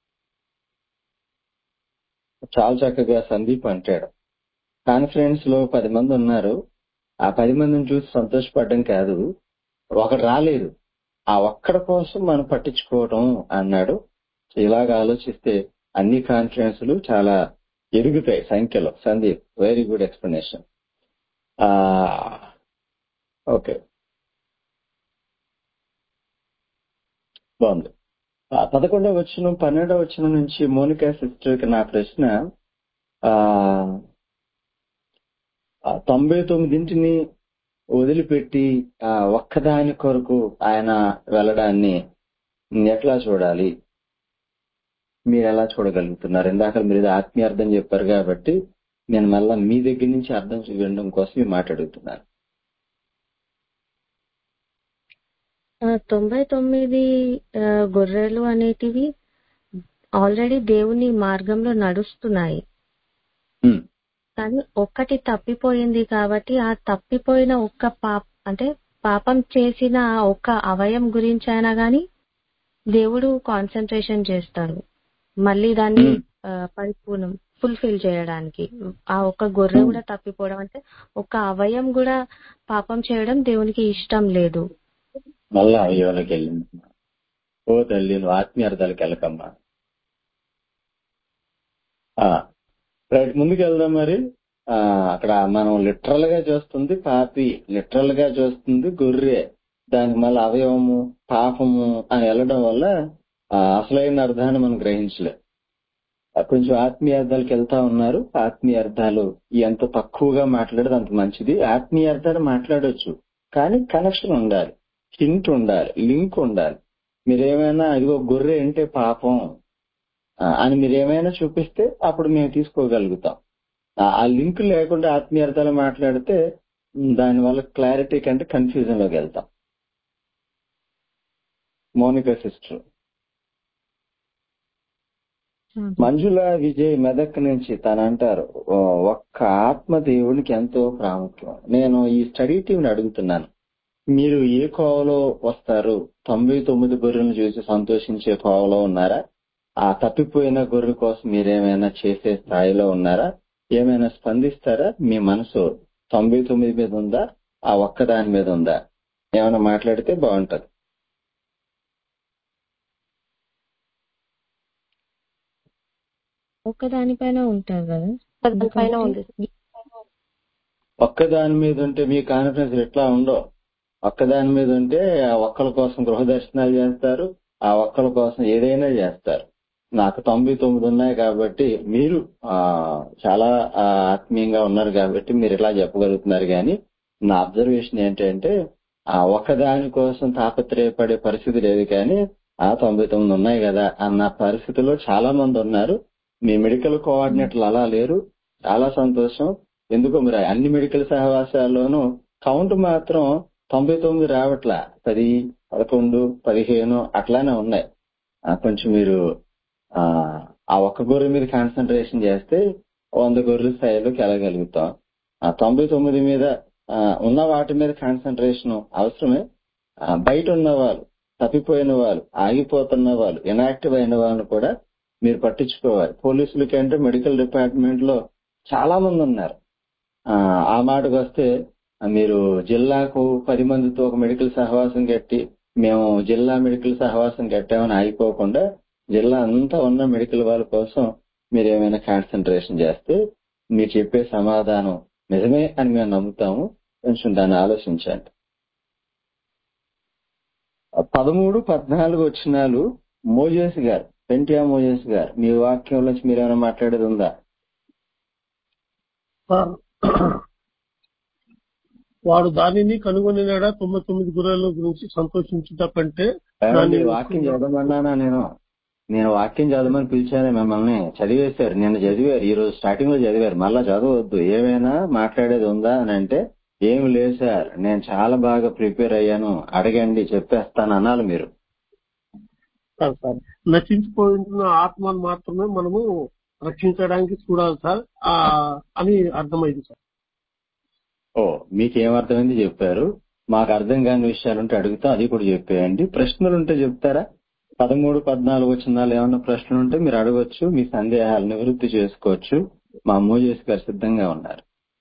చాలా చక్కగా సందీప్ అంటాడు కాన్ఫరెన్స్ లో పది మంది ఉన్నారు ఆ పది మందిని చూసి సంతోషపడడం కాదు ఒకడు రాలేదు ఆ ఒక్కడ కోసం మనం పట్టించుకోవడం అన్నాడు ఇలాగ ఆలోచిస్తే అన్ని కాన్ఫరెన్స్లు చాలా ఎరుగుతాయి సంఖ్యలో Sandeep very good explanation okay బాగుంది ఆ, పదకొండవ వచ్చిన పన్నెండవ వచ్చిన నుంచి మోనికా సిస్టర్ కి నా ప్రశ్న ఆ ఆ తొంభై తొమ్మిదింటిని వదిలిపెట్టి ఆ ఒక్కదాని కొరకు ఆయన వెళ్ళడాన్ని ఎట్లా చూడాలి మీరు ఎలా చూడగలుగుతున్నారు ఇందాక మీరు ఇది ఆత్మీయ అర్థం చెప్పారు కాబట్టి నేను మళ్ళా మీ దగ్గర నుంచి అర్థం వినడం కోసం ఈ మాట అడుగుతున్నాను ఆ, తొంభై తొమ్మిది ఆ, గొర్రెలు అనేటివి ఆల్రెడీ దేవుని మార్గంలో నడుస్తున్నాయి ఉమ్, కానీ ఒక్కటి తప్పిపోయింది కాబట్టి ఆ తప్పిపోయిన ఒక్క పాప అంటే పాపం చేసిన ఆ ఒక్క అవయం గురించి అయినా గాని దేవుడు కాన్సన్ట్రేషన్ చేస్తాడు మళ్ళీ దాన్ని ఉమ్, ఆ, పరిపూర్ణం ఫుల్ఫిల్ చేయడానికి ఆ ఒక్క గొర్రె ఉమ్. కూడా తప్పిపోవడం అంటే ఒక్క అవయం కూడా పాపం చేయడం దేవునికి ఇష్టం లేదు మళ్ళా అయ్యోలకి వెళ్ళింది ఓ తల్లి నువ్వు ఆత్మీయ అర్థాలకు వెళ్ళకమ్మా ఆ, రైట్ ముందుకు వెళ్దాం మరి ఆ అక్కడ మనం లిటరల్ గా చూస్తుంది పాపి లిటరల్ గా చూస్తుంది గొర్రె దానికి మళ్ళీ అవయవము పాపము అని వెళ్ళడం వల్ల ఆ అసలైన అర్థాన్ని మనం గ్రహించలేదు ఆ, కొంచెం ఆత్మీయ అర్థాలకు వెళ్తా ఉన్నారు ఆత్మీయ అర్థాలు ఎంత తక్కువగా మాట్లాడేది అంత మంచిది ఆత్మీయ అర్థాలు మాట్లాడొచ్చు కానీ కనెక్షన్ ఉండాలి హింట్ ఉండాలి లింక్ ఉండాలి మీరేమైనా ఇదిగో గొర్రె అంటే పాపం ఆ, అని మీరు ఏమైనా చూపిస్తే అప్పుడు మేము తీసుకోగలుగుతాం ఆ ఆ లింక్ లేకుండా ఆత్మీయ అర్థాలు మాట్లాడితే ఉమ్, దానివల్ల క్లారిటీ కంటే కన్ఫ్యూజన్ లోకి వెళ్తాం మౌనిక సిస్టర్ మంజుల విజయ్ మెదక్ నుంచి తను అంటారు "ఓ, ఒక్క ఆత్మ దేవునికి ఎంతో ప్రాముఖ్యం నేను ఈ స్టడీ టీంని అడుగుతున్నాను మీరు ఏ కోవలో వస్తారు తొంభై తొమ్మిది గొర్రెలను చూసి సంతోషించే కోవలో ఉన్నారా ఆ తప్పిపోయిన గొర్రె కోసం మీరేమైనా చేసే స్థాయిలో ఉన్నారా ఏమైనా స్పందిస్తారా మీ మనసు తొంభై తొమ్మిది మీద ఉందా ఆ ఒక్క దాని మీద ఉందా ఏమైనా మాట్లాడితే బాగుంటది ఒక్క దానిపైన ఉంటారు కదా పైన ఎందుకంటే ఉంది ఒక్క దాని మీద ఉంటే మీ కాన్ఫిడెన్స్ ఎట్లా ఉండో ఒక్క దాని మీద ఉంటే ఆ ఒక్కల కోసం గృహ దర్శనాలు చేస్తారు ఆ ఒక్కల కోసం ఏదైనా చేస్తారు నాకు తొంభై తొమ్మిది ఉన్నాయి కాబట్టి మీరు ఆ చాలా ఆ, ఆత్మీయంగా ఉన్నారు కాబట్టి మీరు ఇలా చెప్పగలుగుతున్నారు కానీ నా అబ్జర్వేషన్ ఏంటంటే ఆ ఒక్కదాని కోసం తాపత్రయపడే పరిస్థితి లేదు కానీ ఆ తొంభై తొమ్మిది ఉన్నాయి కదా అన్న పరిస్థితిలో చాలా మంది ఉన్నారు మీ మెడికల్ కోఆర్డినేటర్లు అలా లేరు చాలా సంతోషం ఎందుకో మరి అన్ని మెడికల్ సహవాసాల్లోనూ కౌంట్ మాత్రం తొంభై తొమ్మిది రావట్లా పది పదకొండు పదిహేను అట్లానే ఉన్నాయి ఆ, కొంచెం మీరు ఆ ఆ ఒక్క గొర్రె మీద కాన్సన్ట్రేషన్ చేస్తే వంద గొర్రెల స్థాయిలోకి వెళ్ళగలుగుతాం ఆ తొంభై తొమ్మిది మీద ఆ, ఉన్న వాటి మీద కాన్సన్ట్రేషన్ అవసరమే ఆ, బయట ఉన్న వాళ్ళు తప్పిపోయిన వాళ్ళు ఆగిపోతున్న వాళ్ళు ఇనాక్టివ్ అయిన వాళ్ళని కూడా మీరు పట్టించుకోవాలి పోలీసులకి అంటే మెడికల్ డిపార్ట్మెంట్ లో చాలా మంది ఉన్నారు ఆ ఆ మాటకు వస్తే ఆ, మీరు జిల్లాకు పది మందితో ఒక మెడికల్ సహవాసం కట్టి మేము జిల్లా మెడికల్ సహవాసం కట్టామని ఆగిపోకుండా జిల్లా అంతా ఉన్న మెడికల్ వాళ్ళ కోసం మీరు ఏమైనా కాన్సన్ట్రేషన్ చేస్తే మీరు చెప్పే సమాధానం నిజమే అని మేము నమ్ముతాము కొంచెం దాన్ని ఆలోచించండి ఆ పదమూడు పద్నాలుగు వచ్చినాలు మోజేస్ గారు పెంటియా మోజేస్ గారు మీ వాక్యం నుంచి మీరు ఏమైనా మాట్లాడేది ఉందా సార్ వాడు దానిని కనుగొనినాడా తొంభై తొమ్మిది గొర్రెల గురించి సంతోషించుట కంటే ఏమండి దాన్ని వాక్యం చదవమన్నానా నేను నేను వాక్యం చదవమని పిలిచాను మిమ్మల్ని చదివేశారు నిన్న చదివారు ఈ రోజు స్టార్టింగ్ లో చదివారు మళ్ళా చదవద్దు ఏమైనా మాట్లాడేది ఉందా అని అంటే ఏమి లేదు సార్ నేను చాలా బాగా ప్రిపేర్ అయ్యాను అడగండి చెప్పేస్తాను అనాలి మీరు కాదు సార్ నశించిపోయిన ఆత్మను మాత్రమే మనము రక్షించడానికి చూడాలి సార్ ఆ అని అర్థమైంది సార్ ఓ మీకు ఏమర్థమైంది చెప్పారు మాకు అర్థం కాని విషయాలు ఉంటే అడుగుతాం అది కూడా చెప్పేయండి ప్రశ్నలు ఉంటే చెప్తారా పదమూడు పద్నాలుగు వచ్చినాలు ఏమన్నా ప్రశ్నలు ఉంటే మీరు అడగొచ్చు మీ సందేహాలు నివృత్తి చేసుకోవచ్చు మా మోజేస్ గారు సిద్ధంగా ఉన్నారు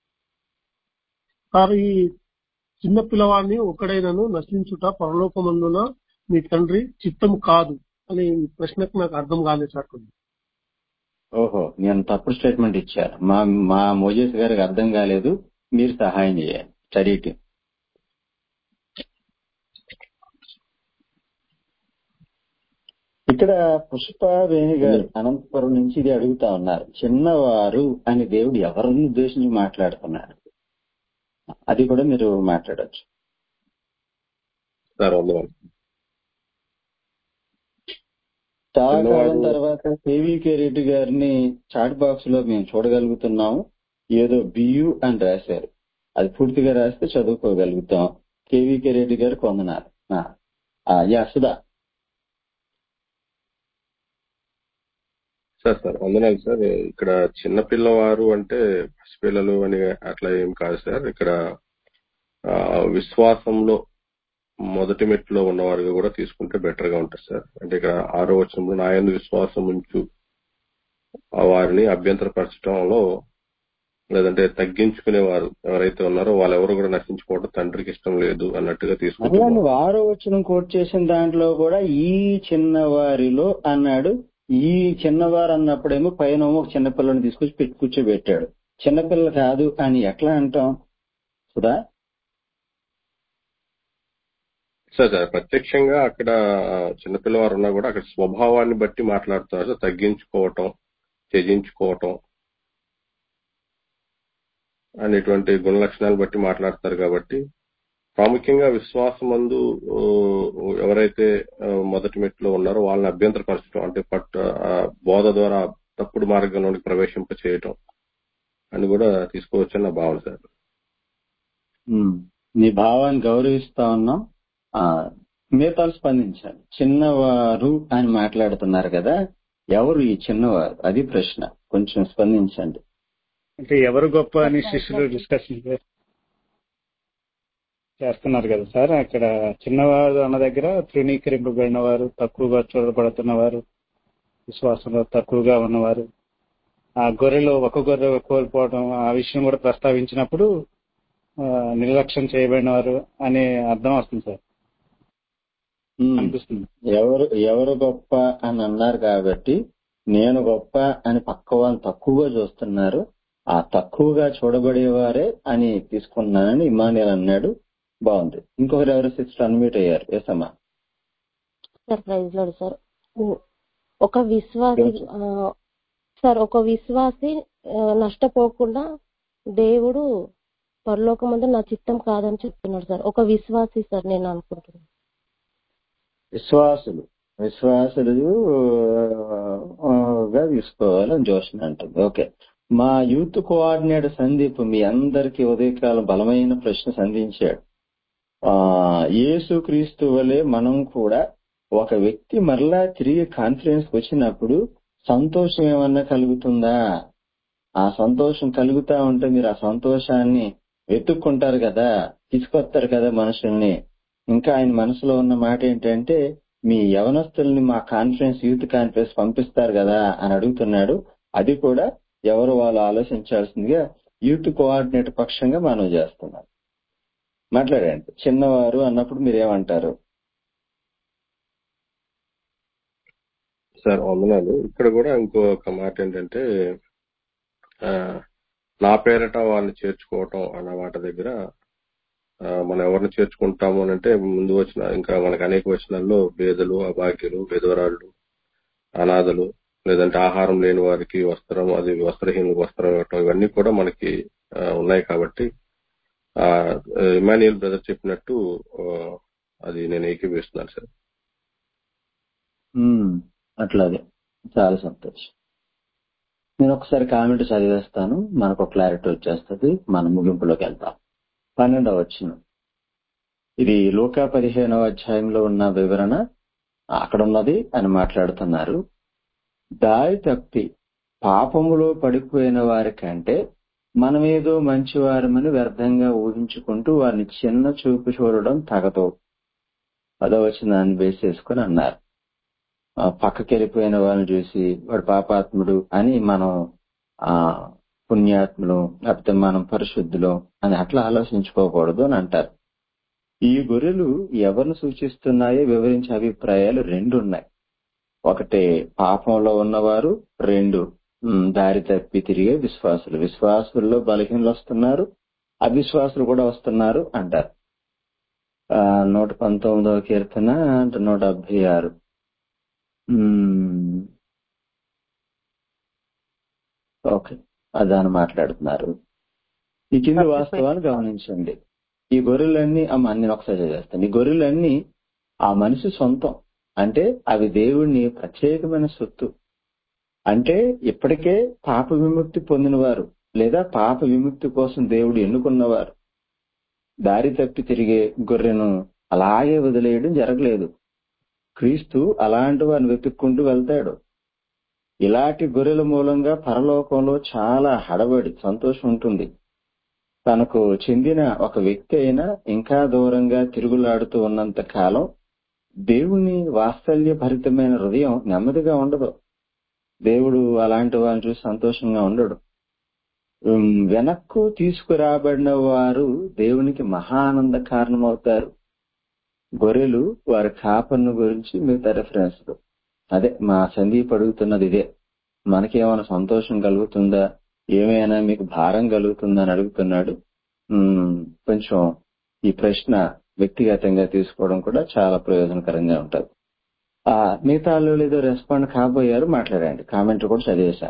సార్ ఈ చిన్న పిల్లవాడిని ఒకడైనను నశించుట పరలోకమందున మీ తండ్రి చిత్తం కాదు అనే ఈ ప్రశ్నకు నాకు అర్థం కాలేదు సార్ కొద్దిగా. ఓహో నేను తప్పుడు స్టేట్మెంట్ ఇచ్చాను మా మా మోజేస్ గారికి అర్థం కాలేదు మీరు సహాయం చేయాలి స్టడీ టీం ఇక్కడ పుష్ప వేణి గారు అనంతపురం నుంచి ఇది అడుగుతా ఉన్నారు చిన్నవారు అని దేవుడు ఎవరిని ఉద్దేశించి మాట్లాడుతున్నారు అది కూడా మీరు మాట్లాడొచ్చు సార్ వందనాలు చాలా కాలం చిన్నవారు తర్వాత కేవీకే రెడ్డి గారిని చాట్ బాక్స్ లో మేము చూడగలుగుతున్నాము ఏదో బియు అని రాశారు అది పూర్తిగా రాస్తే చదువుకోగలుగుతాం కేవీకే రెడ్డి గారు కొందనారు ఆ, ఆ, యా సుధా సార్ సార్ వందనాలు సార్ ఇక్కడ చిన్న పిల్లవారు అంటే పసిపిల్లలు అని అట్లా ఏం కాదు సార్ ఇక్కడ ఆ, విశ్వాసంలో మొదటి మెట్టులో ఉన్నవారుగా కూడా తీసుకుంటే బెటర్ గా ఉంటుంది సార్ అంటే ఇక్కడ ఆరో వచనంలో నా యందు విశ్వాసం ఉంచు ఆ వారిని అభ్యంతరపరచడంలో లేదంటే తగ్గించుకునేవారు ఎవరైతే ఉన్నారో వాళ్ళెవరు కూడా నశించుకోవడం తండ్రికి ఇష్టం లేదు అన్నట్టుగా తీసుకుంటూ మళ్ళా పోవాలి. నువ్వు ఆరో వచ్చిన కోట్ చేసిన దాంట్లో కూడా ఈ చిన్నవారిలో అన్నాడు ఈ చిన్నవారు అన్నప్పుడేమో పైన ఒక చిన్నపిల్లని తీసుకొచ్చి పెట్టి కూర్చోబెట్టాడు చిన్నపిల్ల కాదు అని ఎట్లా అంటాం సుధా సార్ సార్ ప్రత్యక్షంగా అక్కడ చిన్నపిల్లవారు ఉన్నా కూడా అక్కడ స్వభావాన్ని బట్టి మాట్లాడుతున్నారు సార్ తగ్గించుకోవటం త్యజించుకోవటం అనేటువంటి గుణ లక్షణాలు బట్టి మాట్లాడతారు కాబట్టి ప్రాముఖ్యంగా విశ్వాసమందు ఆ, ఎవరైతే ఆ, మొదటి మెట్టులో ఉన్నారో వాళ్ళని అభ్యంతరపరచడం అంటే పట్టు ఆ, బోధ ద్వారా తప్పుడు మార్గంలోనికి ప్రవేశింప చేయటం అని కూడా తీసుకోవచ్చని నా భావన సార్ ఉమ్. నీ భావాన్ని గౌరవిస్తా ఉన్నాం ఆ మిగతాలు స్పందించాలి చిన్నవారు అని మాట్లాడుతున్నారు కదా ఎవరు ఈ చిన్నవారు అది ప్రశ్న కొంచెం స్పందించండి అంటే ఎవరు గొప్ప అని శిష్యులు డిస్కషన్ చేస్తున్నారు కదా సార్ అక్కడ చిన్నవారు అన్న దగ్గర తృణీకరింపబడిన వారు తక్కువగా చూడబడుతున్న వారు విశ్వాసంలో తక్కువగా ఉన్నవారు ఆ గొర్రెలో ఒక గొర్రె కోల్పోవడం ఆ విషయం కూడా ప్రస్తావించినప్పుడు ఆ, నిర్లక్ష్యం చేయబడిన వారు అనే అర్థం వస్తుంది సార్ ఉమ్. అనిపిస్తుంది ఎవరు ఎవరు గొప్ప అని అన్నారు కాబట్టి నేను గొప్ప అని పక్క వాళ్ళు తక్కువగా చూస్తున్నారు ఆ తక్కువగా చూడబడేవారే అని తీసుకున్నానని ఇమానియల్ అన్నాడు బాగుంది ఇంకొకరు ఎవరు సిస్టర్ అన్మ్యూట్ అయ్యారు ఎసమ్మా సార్ ప్రైజ్ లోడ్ సార్ ఉ- ఒక విశ్వాసి ఆ, సార్ ఒక విశ్వాసి ఆ, నష్టపోకుండా దేవుడు పరలోకమందు నా చిత్తం కాదని చెప్తున్నాడు సార్ ఒక విశ్వాసి సార్ నేను అనుకుంటున్నాను విశ్వాసులు విశ్వాసులు ఆ, గా తీసుకోవాలని జోషన్ అంటుంది ఓకే మా యూత్ కోఆర్డినేటర్ సందీప్ మీ అందరికి ఉదయకాలం బలమైన ప్రశ్న సంధించాడు ఆ యేసు క్రీస్తు వలె మనం కూడా ఒక వ్యక్తి మరలా తిరిగి కాన్ఫరెన్స్ వచ్చినప్పుడు సంతోషం ఏమన్నా కలుగుతుందా ఆ సంతోషం కలుగుతా ఉంటే మీరు ఆ సంతోషాన్ని వెతుక్కుంటారు కదా తీసుకొస్తారు కదా మనుషుల్ని ఇంకా ఆయన మనసులో ఉన్న మాట ఏంటంటే మీ యవనస్తుల్ని మా కాన్ఫరెన్స్ యూత్ కాన్ఫరెన్స్ పంపిస్తారు కదా అని అడుగుతున్నాడు అది కూడా ఎవరు వాళ్ళు ఆలోచించాల్సిందిగా యూత్ కోఆర్డినేటర్ పక్షంగా మనం చేస్తున్నాం మాట్లాడండి చిన్నవారు అన్నప్పుడు మీరేమంటారు సార్ వందనాలు ఇక్కడ కూడా ఇంకొక మాట ఏంటంటే ఆ, నా పేరట వాళ్ళని చేర్చుకోవటం అన్న మాట దగ్గర ఆ, మనం ఎవరిని చేర్చుకుంటాము అని అంటే ముందు వచ్చిన ఇంకా మనకు అనేక వచనాల్లో పేదలు అభాగ్యులు విధవరాళ్ళు అనాథలు లేదంటే ఆహారం లేని వారికి వస్త్రం అది వస్త్రహీనులకు వస్త్రం ఇవ్వటం ఇవన్నీ కూడా మనకి ఆ, ఉన్నాయి కాబట్టి ఆ ఇమానియల్ బ్రదర్ చెప్పినట్టు ఆ, అది నేను ఏకీపిస్తున్నాను సార్ ఉమ్, అట్లాగే చాలా సంతోషం నేను ఒకసారి కామెంట్ చదివేస్తాను మనకు క్లారిటీ వచ్చేస్తుంది మన ముగింపులోకి వెళ్తాం పన్నెండవ వచ్చిన ఇది లోకా పదిహేనవ అధ్యాయంలో ఉన్న వివరణ అక్కడ ఉన్నది అని మాట్లాడుతున్నారు దారి తప్పి పాపములో పడిపోయిన వారి కంటే మనమేదో మంచివారమని వ్యర్థంగా ఊహించుకుంటూ వారిని చిన్న చూపు చూడడం తగదు పదవచనాన్ని వేసేసుకుని అన్నారు ఆ, పక్కకి వెళ్ళిపోయిన వాళ్ళని చూసి వాడు పాపాత్ముడు అని మనం ఆ పుణ్యాత్ములు లేకపోతే మనం పరిశుద్ధులు అని అట్లా ఆలోచించుకోకూడదు అని అంటారు ఈ గొర్రెలు ఎవరిని సూచిస్తున్నాయో వివరించే అభిప్రాయాలు రెండు ఉన్నాయి ఒకటి పాపంలో ఉన్నవారు రెండు ఉమ్, దారి తప్పి తిరిగే విశ్వాసులు విశ్వాసుల్లో బలహీనలు వస్తున్నారు అవిశ్వాసులు కూడా వస్తున్నారు అంటారు ఆ, నూట పంతొమ్మిదవ కీర్తన అంటే నూట డెబ్బై ఆరు ఉమ్, ఓకే అదాన్ని మాట్లాడుతున్నారు ఈ కింది వాస్తవాన్ని గమనించండి ఈ గొర్రెలన్నీ అమ్మ నేను ఒకసారి చదివేస్తాను ఈ గొర్రెలన్నీ ఆ మనిషి సొంతం అంటే అవి దేవుణ్ణి ప్రత్యేకమైన సొత్తు అంటే ఇప్పటికే పాప విముక్తి పొందినవారు లేదా పాప విముక్తి కోసం దేవుడు ఎన్నుకున్నవారు దారి తప్పి తిరిగే గొర్రెను అలాగే వదిలేయడం జరగలేదు క్రీస్తు అలాంటి వారిని వెతుక్కుంటూ వెళ్తాడు ఇలాంటి గొర్రెల మూలంగా పరలోకంలో చాలా హడబడి సంతోషం ఉంటుంది తనకు చెందిన ఒక వ్యక్తి అయినా ఇంకా దూరంగా తిరుగులాడుతూ ఉన్నంత కాలం దేవుని వాత్సల్య భరితమైన హృదయం నెమ్మదిగా ఉండదు దేవుడు అలాంటి వాళ్ళని చూసి సంతోషంగా ఉండడు ఉమ్, వెనక్కు తీసుకురాబడిన వారు దేవునికి మహా ఆనంద కారణమవుతారు గొర్రెలు వారి కాపర్ను గురించి మిగతా రెఫరెన్స్ అదే మా సందీప్ అడుగుతున్నది ఇదే మనకేమైనా సంతోషం కలుగుతుందా ఏమైనా మీకు భారం కలుగుతుందా అని అడుగుతున్నాడు ఉమ్, కొంచెం ఈ ప్రశ్న వ్యక్తిగతంగా తీసుకోవడం కూడా చాలా ప్రయోజనకరంగా ఉంటుంది ఆ మిగతా వాళ్ళు ఏదో రెస్పాండ్ కాబోయారు మాట్లాడండి కామెంట్ కూడా చదివేశాం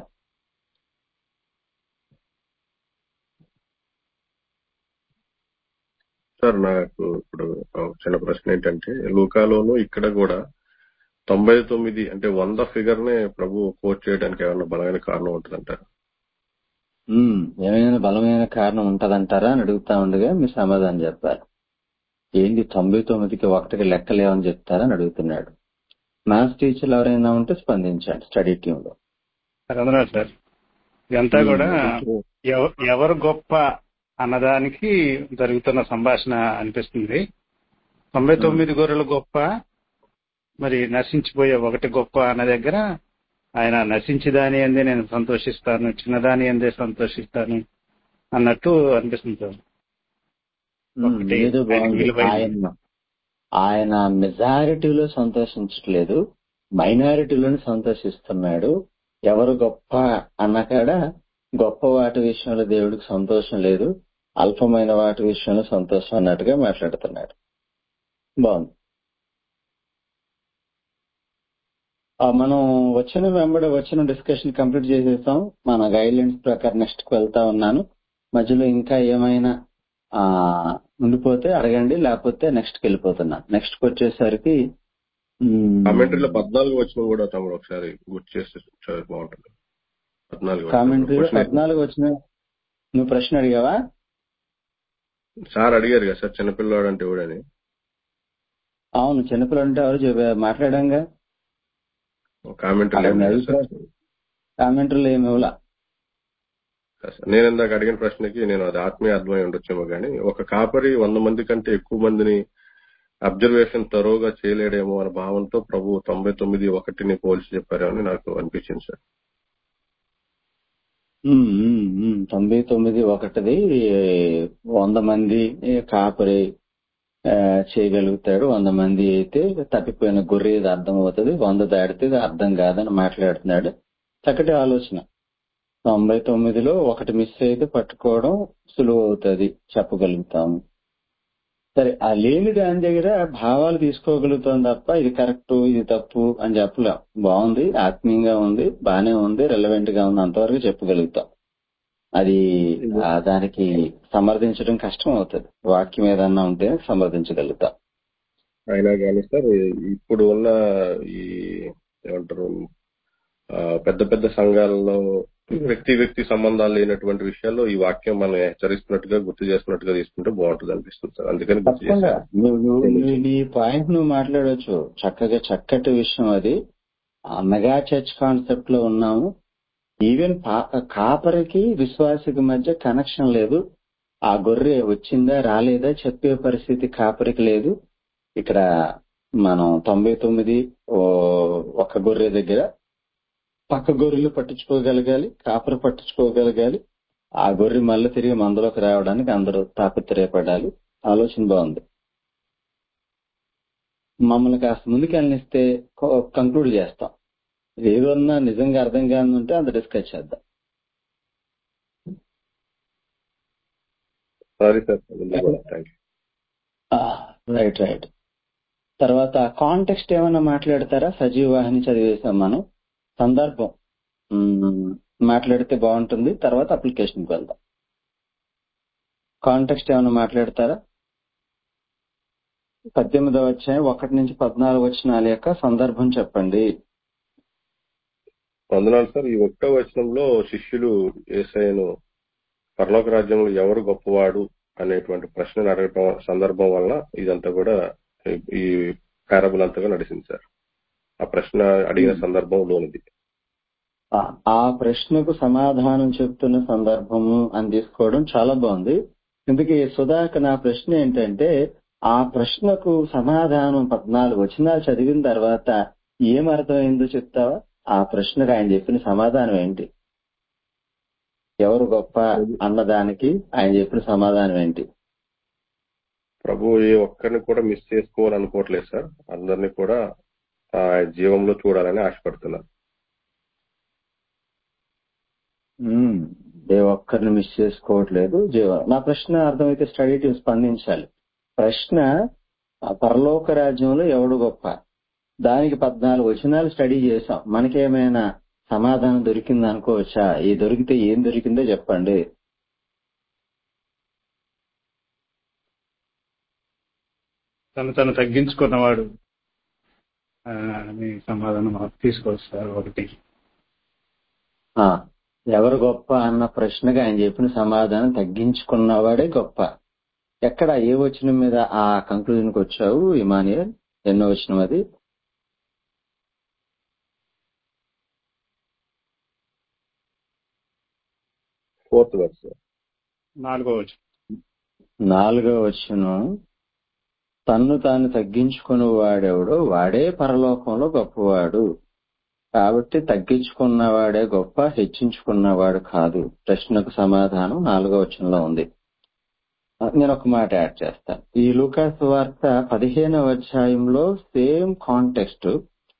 సార్ నాకు ఇప్పుడు ఒక చిన్న ప్రశ్న ఏంటంటే లూకాలోను ఇక్కడ కూడా తొంభై తొమ్మిది అంటే వంద ఫిగర్ నే ప్రభు కోట్ చేయడానికి ఏమైనా బలమైన కారణం ఉంటుందంటారు ఉమ్, ఏమైనా బలమైన కారణం ఉంటదంటారా అని అడుగుతా ఉండగా మీరు సమాధానం చెప్పారు ఏంటి తొంభై తొమ్మిదికి ఒకటికి లెక్కలేవని చెప్తారా అని అడుగుతున్నాడు మ్యాథ్స్ టీచర్లు ఎవరైనా ఉంటే స్పందించండి స్టడీ టీమ్ లో సార్ వందనాలు సార్ ఇదంతా ఉమ్, కూడా కొంచెం ఎవ- ఎవరు గొప్ప అన్నదానికి జరుగుతున్న సంభాషణ అనిపిస్తుంది తొంభై ఉమ్, తొమ్మిది గొర్రెలు గొప్ప మరి నశించిపోయే ఒకటి గొప్ప అన్న దగ్గర ఆయన నశించిదాని అందే నేను సంతోషిస్తాను చిన్నదాని అందే సంతోషిస్తాను అన్నట్టు అనిపిస్తుంది సార్ ఉమ్, ఒకటి ఏదో ఆయనకి బాగుంది విలువైంది ఆయన ఆయన మెజారిటీలో సంతోషించట్లేదు మైనారిటీలోనే సంతోషిస్తున్నాడు ఎవరు గొప్ప అన్నకాడ గొప్ప వాటి విషయంలో దేవుడికి సంతోషం లేదు అల్పమైన వాటి విషయంలో సంతోషం అన్నట్టుగా మాట్లాడుతున్నాడు బాగుంది ఆ, మనం వచ్చిన వెంబడి వచ్చిన డిస్కషన్ కంప్లీట్ చేసేసాం మన గైడ్ లైన్స్ ప్రకారం నెక్స్ట్ కి వెళ్తా ఉన్నాను మధ్యలో ఇంకా ఏమైనా ఆ ఉండిపోతే అడగండి లేకపోతే నెక్స్ట్ కి వెళ్ళిపోతున్నా నెక్స్ట్ కి వచ్చేసరికి కామెంటరీలో పద్నాలుగు వచ్చిన కూడా తమ్ముడు ఒకసారి గుర్తు చేస్తే చాలా బాగుంటుంది పద్నాలుగు కామెంటరీ వచ్చిన పద్నాలుగు వచ్చిన నువ్వు ప్రశ్న అడిగావా సార్ అడిగారు కదా సార్ చిన్నపిల్లవాడు అంటే ఎవడని అవును చిన్నపిల్లలు అంటే ఎవరు చెప్పా- మాట్లాడంగా కామెంటరీలో ఏం లేదు సార్ కామెంటరీలో ఏమి ఇవ్వలా నేను ఇందాక అడిగిన ప్రశ్నకి నేను అది ఆత్మీయ అర్థమై ఉండొచ్చేమో కానీ ఒక కాపరి వంద మంది కంటే ఎక్కువ మందిని అబ్జర్వేషన్ తరోగా చేయలేడేమో అనే భావంతో ప్రభు తొంభై తొమ్మిది ఒకటిని పోల్చి చెప్పారేమని నాకు అనిపించింది సార్ ఉమ్, ఉమ్, ఉమ్. తొంభై తొమ్మిది ఒకటిది వంద మంది కాపరి ఆ, చేయగలుగుతాడు వంద మంది అయితే తప్పిపోయిన గొర్రె ఇది అర్థం అవుతుంది వంద దాడితే ఇది అర్థం కాదని మాట్లాడుతున్నాడు చక్కటి ఆలోచన తొంభై తొమ్మిదిలో ఒకటి మిస్ అయితే పట్టుకోవడం సులువు అవుతుంది చెప్పగలుగుతాము సరే ఆ లేని దాని దగ్గర భావాలు తీసుకోగలుగుతాం తప్ప ఇది కరెక్ట్ ఇది తప్పు అని చెప్పలేం బాగుంది ఆత్మీయంగా ఉంది బానే ఉంది రెలవెంట్ గా ఉంది అంతవరకు చెప్పగలుగుతాం అది ఆ దానికి సమర్థించడం కష్టం అవుతుంది వాక్యం ఏదన్నా ఉంటే సమర్థించగలుగుతాం అయినా కానీ సార్ ఇప్పుడు ఉన్న ఈ ఏమంటారు ఆ, పెద్ద పెద్ద సంఘాలలో వ్యక్తి వ్యక్తి సంబంధాలు లేనటువంటి విషయాల్లో ఈ వాక్యం మనం హెచ్చరిస్తున్నట్టుగా గుర్తు చేస్తున్నట్టుగా తీసుకుంటే బాగుంటుంది అనిపిస్తుంది సార్ అందుకని గుర్తు తప్పకుండా చేశాను నువ్వు నువ్వు- నువ్వు నీ పాయింట్ నువ్వు మాట్లాడవచ్చు చక్కగా చక్కటి విషయం అది ఆ మెగా చర్చ్ కాన్సెప్ట్ లో ఉన్నాము ఈవెన్ పా- కాపరికి విశ్వాసికి మధ్య కనెక్షన్ లేదు ఆ గొర్రె వచ్చిందా రాలేదా చెప్పే పరిస్థితి కాపరికి లేదు ఇక్కడ మనం తొంభై తొమ్మిది ఓ ఒక గొర్రె దగ్గర పక్క గొర్రెలు పట్టించుకోగలగాలి కాపరి పట్టించుకోగలగాలి ఆ గొర్రె మళ్ళీ తిరిగి మందులోకి రావడానికి అందరూ తాపత్రయపడాలి ఆలోచన బాగుంది మమ్మల్ని కాస్త ముందుకు వెళ్ళనిస్తే కంక్లూడ్ చేస్తాం ఏదన్నా నిజంగా అర్థం కాని ఉంటే అంత డిస్కస్ చేద్దాం సారీ సార్ ముందు కూడా థ్యాంక్ యూ రైట్ రైట్ తర్వాత కాంటెక్స్ట్ ఏమైనా మాట్లాడతారా సజీవ వాహిని చదివేశాం మనం సందర్భం మ్మ్, మాట్లాడితే బాగుంటుంది తర్వాత అప్లికేషన్కి వెళ్దాం కాంటెక్స్ట్ ఏమైనా మాట్లాడతారా పద్దెనిమిదవ వచ్చాయి ఒకటి నుంచి పద్నాలుగు వచ్చినాల యొక్క సందర్భం చెప్పండి వందనాలు సార్ ఈ ఒక్క వచనంలో శిష్యులు ఏసైను పరలోక రాజ్యంలో ఎవరు గొప్పవాడు అనేటువంటి ప్రశ్నను అడగటం సందర్భం వలన ఇదంతా కూడా ఈ- ఈ పారబుల్ అంతా కూడా నడిచింది సార్ ఆ ప్రశ్న అడిగిన సందర్భంలోనిది ఆ ఆ ప్రశ్నకు సమాధానం చెప్తున్న సందర్భము అని తీసుకోవడం చాలా బాగుంది ఇందుకే సుధాక నా ప్రశ్న ఏంటంటే ఆ ప్రశ్నకు సమాధానం పద్నాలుగు వచనాలు చదివిన తర్వాత ఏం అర్థమైందో చెప్తావా ఆ ప్రశ్నకు ఆయన చెప్పిన సమాధానం ఏంటి ఎవరు గొప్ప అన్నదానికి ఆయన చెప్పిన సమాధానం ఏంటి ప్రభు ఏ ఒక్కరిని కూడా మిస్ చేసుకోవాలనుకోవట్లేదు సార్ అందరినీ కూడా ఆ జీవంలో చూడాలని ఆశపడుతున్నారు ఉమ్, ఏ ఒక్కరిని మిస్ చేసుకోవట్లేదు జీవ నా ప్రశ్న అర్థమైతే స్టడీ టీం స్పందించాలి ప్రశ్న ఆ పరలోక రాజ్యంలో ఎవడు గొప్ప దానికి పద్నాలుగు వచనాలు స్టడీ చేసాం మనకేమైనా సమాధానం దొరికింది అనుకోవచ్చా ఈ దొరికితే ఏం దొరికిందో చెప్పండి తను తను తగ్గించుకున్నవాడు ఆ, అని సమాధానం తీసుకోవచ్చు సార్ ఒకటి ఆ, ఎవరు గొప్ప అన్న ప్రశ్నగా ఆయన చెప్పిన సమాధానం తగ్గించుకున్నవాడే గొప్ప ఎక్కడ ఏ వచనం మీద ఆ కంక్లూజన్ కి వచ్చావు ఇమానియల్ ఎన్నో వచనం అది ఫోర్త్ వర్స్ సార్ నాలుగో వచ్చి నాలుగో వచనం తన్ను తాను తగ్గించుకుని వాడెవడో వాడే పరలోకంలో గొప్పవాడు కాబట్టి తగ్గించుకున్నవాడే గొప్ప హెచ్చించుకున్నవాడు కాదు ప్రశ్నకు సమాధానం నాలుగో వచనంలో ఉంది నేను ఒక మాట యాడ్ చేస్తాను ఈ లూకాస్ వార్త పదిహేనవ అధ్యాయంలో సేమ్ కాంటెక్స్ట్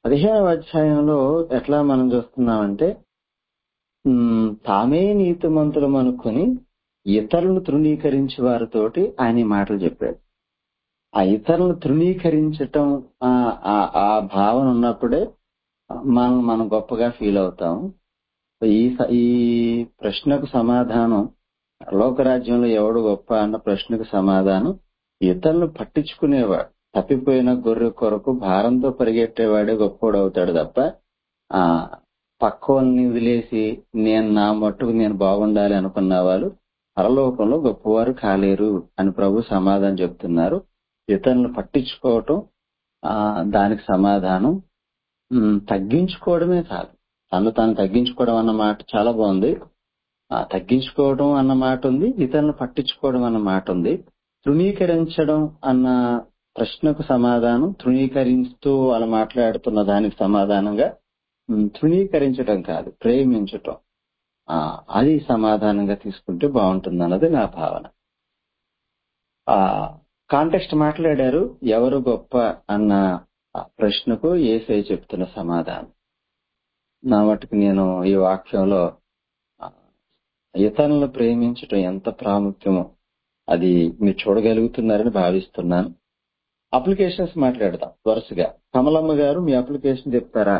పదిహేనవ అధ్యాయంలో ఎట్లా మనం చూస్తున్నామంటే ఉమ్, తామే నీతిమంతులం అనుకుని ఇతరులను తృణీకరించి వారితోటి ఆయన ఈ మాటలు చెప్పాడు ఆ ఇతరులను తృణీకరించటం ఆ ఆ- ఆ భావన ఉన్నప్పుడే మనం మనం గొప్పగా ఫీల్ అవుతాం ఈ స- ఈ ప్రశ్నకు సమాధానం లోకరాజ్యంలో ఎవడు గొప్ప అన్న ప్రశ్నకు సమాధానం ఇతరులను పట్టించుకునేవాడు తప్పిపోయిన గొర్రె కొరకు భారంతో పరిగెట్టేవాడే గొప్పోడు అవుతాడు తప్ప ఆ పక్క వాళ్ళని వదిలేసి నేను నా మట్టుకు నేను బాగుండాలి అనుకున్న వాళ్ళు పరలోకంలో గొప్పవారు కాలేరు అని ప్రభు సమాధానం చెప్తున్నారు ఇతరులను పట్టించుకోవటం ఆ దానికి సమాధానం ఉమ్, తగ్గించుకోవడమే కాదు తను తాను తగ్గించుకోవడం అన్న మాట చాలా బాగుంది ఆ తగ్గించుకోవడం అన్న మాట ఉంది ఇతరులను పట్టించుకోవడం అన్న మాట ఉంది తృణీకరించడం అన్న ప్రశ్నకు సమాధానం తృణీకరిస్తూ వాళ్ళు మాట్లాడుతున్న దానికి సమాధానంగా ఉమ్, తృణీకరించడం కాదు ప్రేమించటం ఆ అది సమాధానంగా తీసుకుంటే బాగుంటుంది అన్నది నా భావన ఆ కాంటెక్స్ట్ మాట్లాడారు ఎవరు గొప్ప అన్న ఆ ప్రశ్నకు ఏసై చెప్తున్న సమాధానం నా మటుకు నేను ఈ వాక్యంలో ఆ, ఇతరులను ప్రేమించటం ఎంత ప్రాముఖ్యమో అది మీరు చూడగలుగుతున్నారని భావిస్తున్నాను అప్లికేషన్స్ మాట్లాడదాం వరుసగా కమలమ్మ గారు మీ అప్లికేషన్ చెప్తారా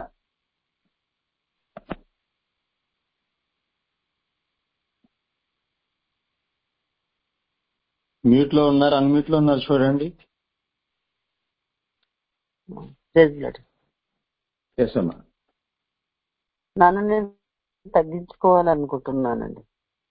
మ్యూట్ లో ఉన్నారు అన్మ్యూట్ లో ఉన్నారు చూడండి ప్రైజ్ లార్డ్. ఎస్ అమ్మా నన్ను నేను తగ్గించుకోవాలనుకుంటున్నానండి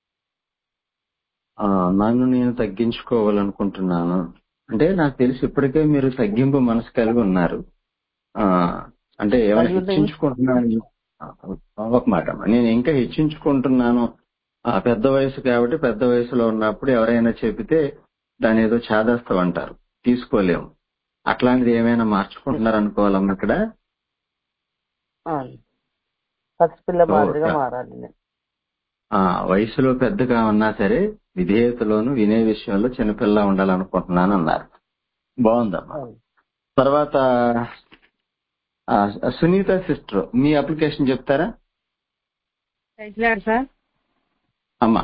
ఆ, నన్ను నేను తగ్గించుకోవాలనుకుంటున్నాను అంటే నాకు తెలిసి ఇప్పటికే మీరు తగ్గింపు మనసు కలిగి ఉన్నారు ఆ అంటే ఏమైనా కలిగి ఉన్నాయి. హెచ్చించుకుంటున్నాను ఆ, ఒక మాట అమ్మా. నేను ఇంకా హెచ్చించుకుంటున్నాను ఆ పెద్ద వయసు కాబట్టి పెద్ద వయసులో ఉన్నప్పుడు ఎవరైనా చెబితే దాని ఏదో చాదాస్తాం అంటారు తీసుకోలేము అట్లాంటిది ఏమైనా మార్చుకుంటున్నారు అనుకోవాలమ్మా ఇక్కడ పసిపిల్ల ఓ, మాదిరిగా చా- మారాలి నేను ఆ వయసులో పెద్దగా ఉన్నా సరే విధేయతలోను వినే విషయంలో చిన్నపిల్ల ఉండాలనుకుంటున్నాను అన్నారు బాగుందమ్మా అవును. తర్వాత ఆ, సునీత సిస్టర్ మీ అప్లికేషన్ చెప్తారా ప్రైజ్ లార్డ్ సార్ అమ్మా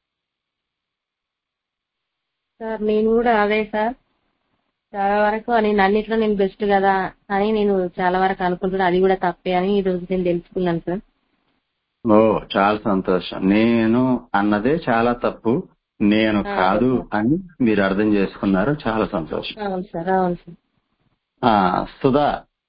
సార్ నేను కూడా అదే సార్ చాలా వరకు నేను అన్నిట్లో నేను బెస్ట్ కదా అని నేను చాలా వరకు అనుకుంటున్నా అది కూడా తప్పే అని ఈ రోజు నేను తెలుసుకున్నాను సార్ ఓ చాలా సంతోషం నేను అన్నదే చాలా తప్పు నేను ఆ, కాదు అవును సార్. అని మీరు అర్థం చేసుకున్నారు చాలా సంతోషం అవును సార్ అవును సార్ ఆ సుధా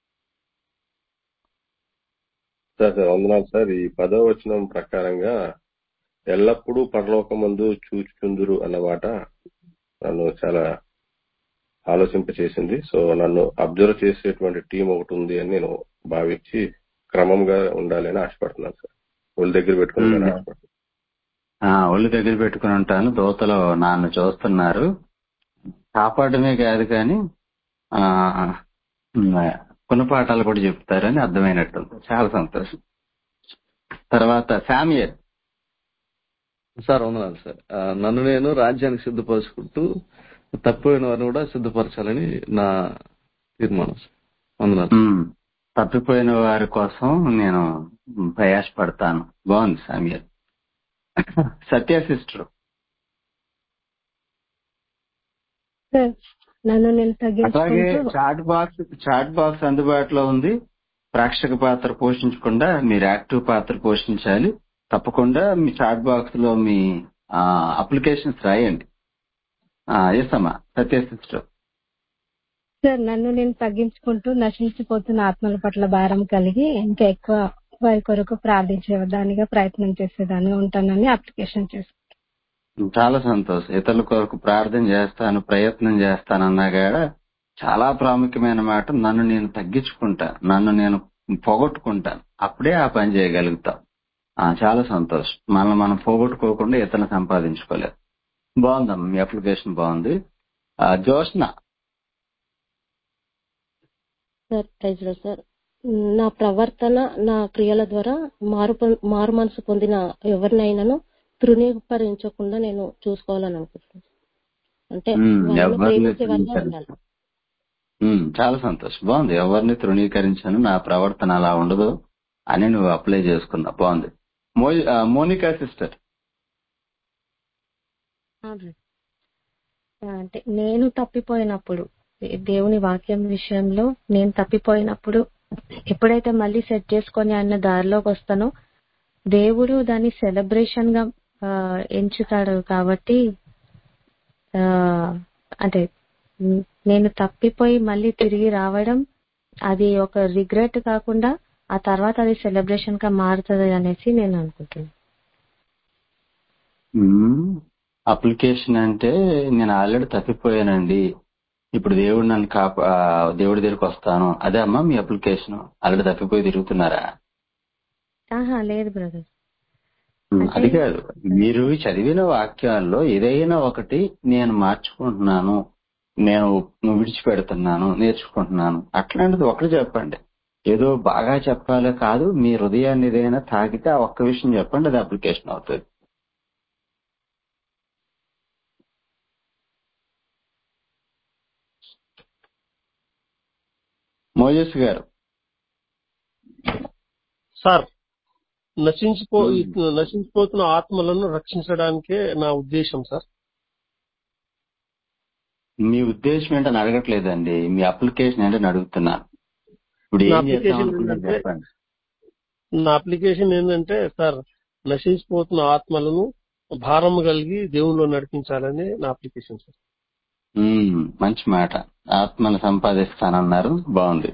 సార్ సార్ వందనాలు సార్ ఈ పదవ వచనం ప్రకారంగా ఎల్లప్పుడూ పరలోకమందు చూచుచుందురు అన్నమాట నన్ను చాలా ఆలోచింపచేసింది సో నన్ను అబ్జర్వ్ చేసేటువంటి టీం ఒకటి ఉంది అని నేను భావించి క్రమంగా ఉండాలి అని ఆశపడుతున్నాను సార్ ఒళ్ళ దగ్గర పెట్టుకుని ఉండాలని ఉమ్. ఆశపడుతున్నాను ఆ, ఒళ్ళు దగ్గర పెట్టుకుని ఉంటాను దోతలో నాన్ను చూస్తున్నారు కాపాడమే కాదు కానీ ఆ ఉమ్, గుణపాఠాలు కూడా చెప్తారని అర్థమైనట్టుంది చాలా సంతోషం తర్వాత శామ్యల్ సార్ వందనాలు సార్ ఆ, నన్ను నేను రాజ్యానికి సిద్ధపరచుకుంటూ తప్పిపోయిన వారిని కూడా సిద్ధపరచాలని నా తీర్మానం సార్ వందనాలు ఉమ్, తప్పిపోయిన వారి కోసం నేను ప్రయాసపడతాను బాగుంది శామ్యల్ సత్య సిస్టర్ సార్ నన్ను నేను అట్లాగే తగ్గించుకుంటూ చాట్ బాక్స్ చాట్ బాక్స్ అందుబాటులో ఉంది ప్రేక్షక పాత్ర పోషించకుండా మీరు యాక్టివ్ పాత్ర పోషించాలి తప్పకుండా మీ చాట్ బాక్స్ లో మీ అప్లికేషన్స్ రాయండి ఎస్ అమ్మా సత్య సిస్టర్ సార్ నన్ను నేను తగ్గించుకుంటూ నశించిపోతున్న ఆత్మల పట్ల భారం కలిగి ఇంకా ఎక్కువ వారి కొరకు ప్రార్థించేదానిగా ప్రయత్నం చేసేదాన్ని ఉంటానని అప్లికేషన్ చేసుకుంటాను చాలా సంతోషం ఇతరుల కొరకు ప్రార్థన చేస్తాను ప్రయత్నం చేస్తానన్నా కూడా చాలా ప్రాముఖ్యమైన మాట నన్ను నేను తగ్గించుకుంటా నన్ను నేను పోగొట్టుకుంటాను అప్పుడే ఆ పని చేయగలుగుతాం ఆ, చాలా సంతోషం మనల్ని మనం పోగొట్టుకోకుండా ఇతరులను సంపాదించుకోలేదు బాగుందమ్మా మీ అప్లికేషన్ బాగుంది ఆ, Jyotsna sir praise Lord sir ఉమ్, నా ప్రవర్తన నా క్రియల ద్వారా మారు పొం- మారు మనసు పొందిన ఎవరినైనాను తృణీకరించకుండా నేను చూసుకోవాలని అనుకుంటున్నాను అంటే ఉమ్, వాళ్ళను ఎవరిని ప్రేమించే వాళ్ళగా ఉండాలి తృణీకరించ- ఉమ్, చాలా సంతోషం బాగుంది ఎవరిని తృణీకరించాను నా ప్రవర్తన అలా ఉండదు అని నువ్వు అప్లై చేసుకున్నావు బాగుంది మో- ఆ, మోనికా సిస్టర్ అంటే నేను తప్పిపోయినప్పుడు దే- దేవుని వాక్యం విషయంలో నేను తప్పిపోయినప్పుడు ఎప్పుడైతే మళ్ళీ సెట్ చేసుకొని ఆయన దారిలోకి వస్తానో దేవుడు దాన్ని సెలబ్రేషన్ గా ఆ, ఎంచుతాడు కాబట్టి ఆ, అంటే ఉమ్, నేను తప్పిపోయి మళ్ళీ తిరిగి రావడం అది ఒక రిగ్రెట్ కాకుండా ఆ తర్వాత అది సెలబ్రేషన్ గా మారుతుంది అనేసి నేను అనుకుంటున్నాను అప్లికేషన్ అంటే నేను ఆల్రెడీ తప్పిపోయానండి ఇప్పుడు దేవుడు నన్ను కాప ఆ, దేవుడి దగ్గరికి వస్తాను అదే అమ్మా మీ అప్లికేషన్ ఆల్రెడీ తప్పిపోయి తిరుగుతున్నారా ఆహా లేదు బ్రదర్ ఉమ్, అంటే అది కాదు మీరు చదివిన వాక్యాల్లో ఏదైనా ఒకటి నేను మార్చుకుంటున్నాను నేను నువ్వు విడిచిపెడుతున్నాను నేర్చుకుంటున్నాను అట్లాంటిది ఒకటి చెప్పండి ఏదో బాగా చెప్పాలో కాదు మీ హృదయాన్ని ఏదైనా తాకితే ఆ ఒక్క విషయం చెప్పండి అది అప్లికేషన్ అవుతుంది మోజస్ గారు సార్ నశించిపో ఉమ్, నశించిపోతున్న ఆత్మలను రక్షించడానికే నా ఉద్దేశం సార్ మీ ఉద్దేశం ఏంటని అడగట్లేదండి మీ అప్లికేషన్ ఏంటని అడుగుతున్నాను ఇప్పుడు నా ఏం చేద్దాం అప్లికేషన్ అనుకున్నారు ఏంటంటే చెప్పండి నా అప్లికేషన్ ఏంటంటే సార్ నశించిపోతున్న ఆత్మలను భారం కలిగి దేవుల్లో నడిపించాలని నా అప్లికేషన్ సార్ ఉమ్, మంచి మాట ఆత్మను సంపాదిస్తానన్నారు బాగుంది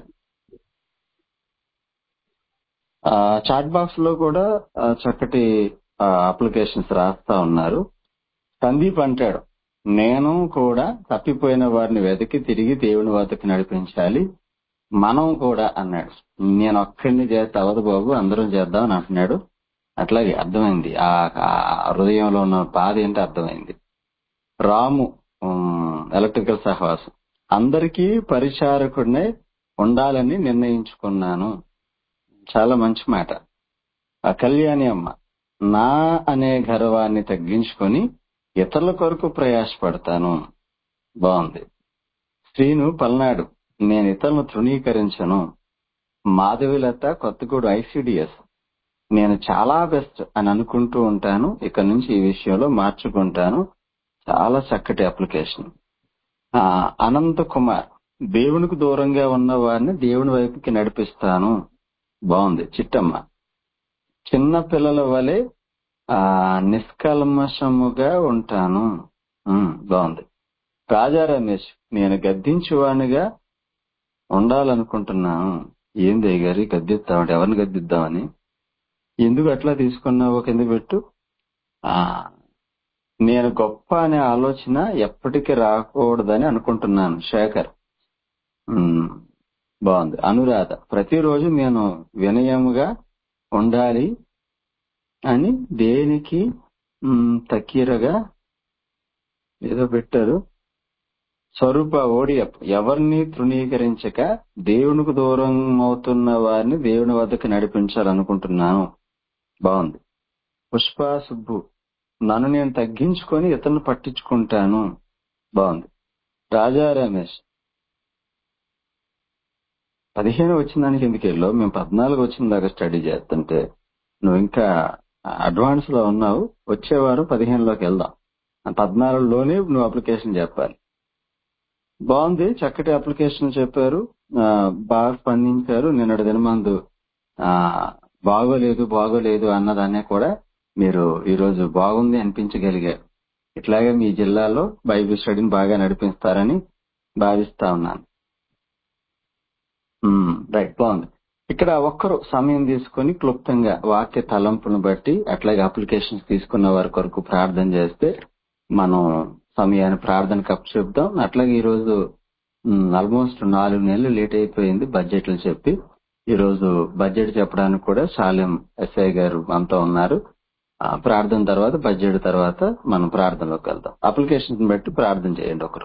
ఆ చాట్ బాక్స్ లో కూడా ఆ, చక్కటి అప్లికేషన్స్ రాస్తా ఉన్నారు సందీప్ అంటాడు నేను కూడా తప్పిపోయిన వారిని వెతికి తిరిగి దేవుని వద్దకు నడిపించాలి మనం కూడా అన్నాడు నేను ఒక్కడిని చేస్తే అవదు బాబు అందరం చేద్దాం అని అంటున్నాడు అట్లాగే అర్థమైంది ఆ ఆ హృదయంలో ఉన్న బాధ ఏంటో అర్థమైంది రాము ఉమ్, ఎలక్ట్రికల్ సహవాసం అందరికీ పరిచారకుడినే ఉండాలని నిర్ణయించుకున్నాను చాలా మంచి మాట ఆ కళ్యాణి అమ్మ నా అనే గర్వాన్ని తగ్గించుకొని ఇతరుల కొరకు ప్రయాసపడతాను బాగుంది శ్రీను పల్నాడు నేను ఇతరులను తృణీకరించను మాధవిలత కొత్తగూడు ఐసిడిఎస్ నేను చాలా బెస్ట్ అని అనుకుంటూ ఉంటాను ఇక నుంచి ఈ విషయంలో మార్చుకుంటాను చాలా చక్కటి అప్లికేషన్ ఆ, అనంత కుమార్ దేవునికి దూరంగా ఉన్న వారిని దేవుని వైపుకి నడిపిస్తాను బాగుంది చిట్టమ్మ చిన్న పిల్లల వలె ఆ నిష్కల్మషముగా ఉంటాను ఉమ్, బాగుంది రాజా రమేష్ నేను గద్దించేవాడిగా ఉండాలనుకుంటున్నాను ఏంది గారి గద్దిస్తామంటే ఎవరిని గద్దిద్దామని ఎందుకు అట్లా తీసుకున్నావు కింద పెట్టు ఆ నేను గొప్ప అనే ఆలోచన ఎప్పటికీ రాకూడదని అనుకుంటున్నాను శేఖర్ ఉమ్, బాగుంది అనురాధ ప్రతిరోజు నేను వినయముగా ఉండాలి అని దేనికి ఉమ్, తకీరగా ఏదో పెట్టారు స్వరూప ఓడియప్ ఎవరిని తృణీకరించక దేవునికి దూరం అవుతున్న వారిని దేవుని వద్దకు నడిపించాలనుకుంటున్నాను బాగుంది పుష్ప సుబ్బు నన్ను నేను తగ్గించుకొని ఇతరులను పట్టించుకుంటాను బాగుంది రాజా రమేష్ పదిహేను వచ్చిన దానికి ఎందుకు వెళ్ళావు మేము పద్నాలుగు వచ్చిన దాకా స్టడీ చేస్తుంటే నువ్వు ఇంకా అడ్వాన్స్ లో ఉన్నావు వచ్చేవారు పదిహేనులోకి వెళ్దాం పద్నాలుగులోనే నువ్వు అప్లికేషన్ చెప్పాలి బాగుంది చక్కటి అప్లికేషన్ చెప్పారు ఆ, బాగా స్పందించారు నిన్నటి దినమందు ఆ బాగోలేదు బాగోలేదు అన్నదాన్నే కూడా మీరు ఈ రోజు బాగుంది అనిపించగలిగారు ఇట్లాగే మీ జిల్లాలో బైబిల్ స్టడీని బాగా నడిపిస్తారని భావిస్తా ఉన్నాను ఉమ్, రైట్ బాగుంది ఇక్కడ ఒక్కరు సమయం తీసుకొని క్లుప్తంగా వాక్య తలంపును బట్టి అట్లాగే అప్లికేషన్స్ తీసుకున్న వారి కొరకు ప్రార్థన చేస్తే మనం సమయాన్ని ప్రార్థన కప్ చెప్దాం అట్లాగే ఈ రోజు ఆల్మోస్ట్ నాలుగు నెలలు లేట్ అయిపోయింది బడ్జెట్లు చెప్పి ఈ రోజు బడ్జెట్ చెప్పడానికి కూడా సాలెం ఎస్ఐ గారు మనతో ఉన్నారు ఆ, ప్రార్థన తర్వాత బడ్జెట్ తర్వాత మనం ప్రార్థనలోకి వెళ్దాం అప్లికేషన్ బట్టి ప్రార్థన చేయండి ఒకరు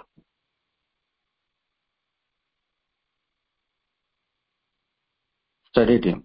స్టడీ టీం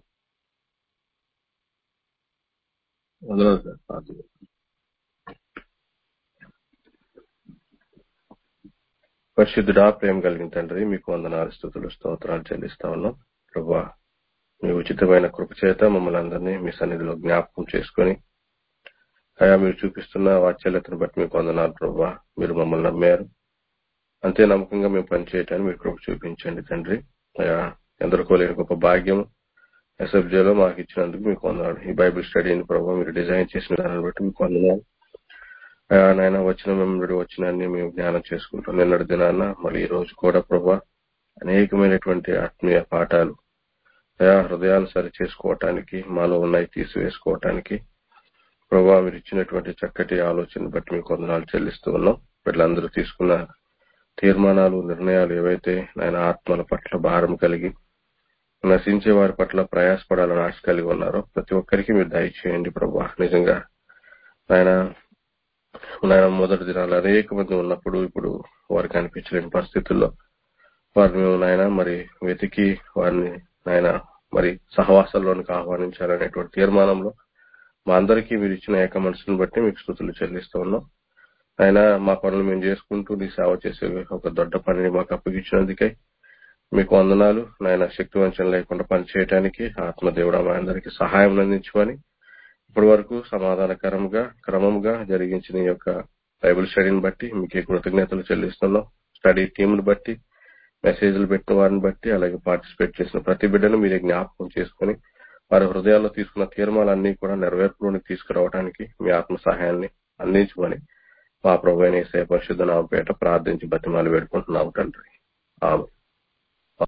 వందనాలు సార్ ప్రార్థన పరిశుద్ధుడా ప్రేమ కలిగిన తండ్రి మీకు వందనాలు స్థుతులు స్తోత్రాలు చెల్లిస్తా ఉన్నాం ప్రభా మీ ఉచితమైన కృప చేత మమ్మల్ని అందరినీ మీ సన్నిధిలో జ్ఞాపకం చేసుకొని అయా మీరు చూపిస్తున్న వాత్సల్యతను బట్టి మీకు వందనాలు ప్రభా మీరు మమ్మల్ని నమ్మారు అంతే నమ్మకంగా మేము పనిచేయటానికి మీరు కృప చూపించండి తండ్రి అయా ఎందరికో లేని గొప్ప భాగ్యం ఎస్ఎఫ్జేలో మాకు ఇచ్చినందుకు మీకు వందనాలు ఈ బైబిల్ స్టడీని ప్రభావ మీరు డిజైన్ చేసిన దాన్ని బట్టి మీకు వందనాలు అయా నాయన వచ్చిన మెమరీ వచ్చిన మేము జ్ఞానం చేసుకుంటాం నిన్నటి దినాన్న మళ్ళీ ఈ రోజు కూడా ప్రభా అనేకమైనటువంటి ఆత్మీయ పాఠాలు అయా హృదయాన్ని సరి చేసుకోవటానికి మాలో ఉన్నాయి తీసివేసుకోవటానికి ప్రభా మీరు ఇచ్చినటువంటి చక్కటి ఆలోచన బట్టి మీకు వందనాలు చెల్లిస్తూ ఉన్నాం వీళ్ళందరూ తీసుకున్న తీర్మానాలు నిర్ణయాలు ఏవైతే నాయన ఆత్మల పట్ల భారం కలిగి నశించే వారి పట్ల ప్రయాసపడాలని ఆశ కలిగి ఉన్నారో ప్రతి ఒక్కరికి మీరు దయచేయండి ప్రభా నిజంగా ఆయన నాయన మొదటి దినాలు అనేక మంది ఉన్నప్పుడు ఇప్పుడు వారికి అనిపించలేని పరిస్థితుల్లో వారిని నాయన మరి వెతికి వారిని నాయన మరి సహవాసాల్లోనికి ఆహ్వానించాలనేటువంటి తీర్మానంలో మా అందరికీ మీరు ఇచ్చిన ఏక మనసును బట్టి మీకు స్థుతులు చెల్లిస్తూ ఉన్నాం ఆయన మా పనులు మేము చేసుకుంటూ నీ సేవ చేసే ఒక దొడ్డ పనిని మాకు అప్పగించినందుకై మీకు వందనాలు నాయన శక్తి వంచన లేకుండా పనిచేయడానికి ఆత్మదేవుడు మా అందరికీ సహాయం అందించమని ఇప్పటి వరకు సమాధానకరంగా క్రమంగా జరిగించిన ఈ యొక్క బైబిల్ స్టడీని బట్టి మీకు కృతజ్ఞతలు చెల్లిస్తున్నాం స్టడీ టీంను బట్టి మెసేజ్లు పెట్టిన వారిని బట్టి అలాగే పార్టిసిపేట్ చేసిన ప్రతి బిడ్డను మీరే జ్ఞాపకం చేసుకుని వారి హృదయాల్లో తీసుకున్న తీర్మానాలన్నీ కూడా నెరవేర్పులోనికి తీసుకురావడానికి మీ ఆత్మ సహాయాన్ని అందించమని మా ప్రభు అయిన పరిశుద్ధ నామపేట ప్రార్థించి బతిమాలు వేడుకుంటున్నాము తండ్రి ఆమె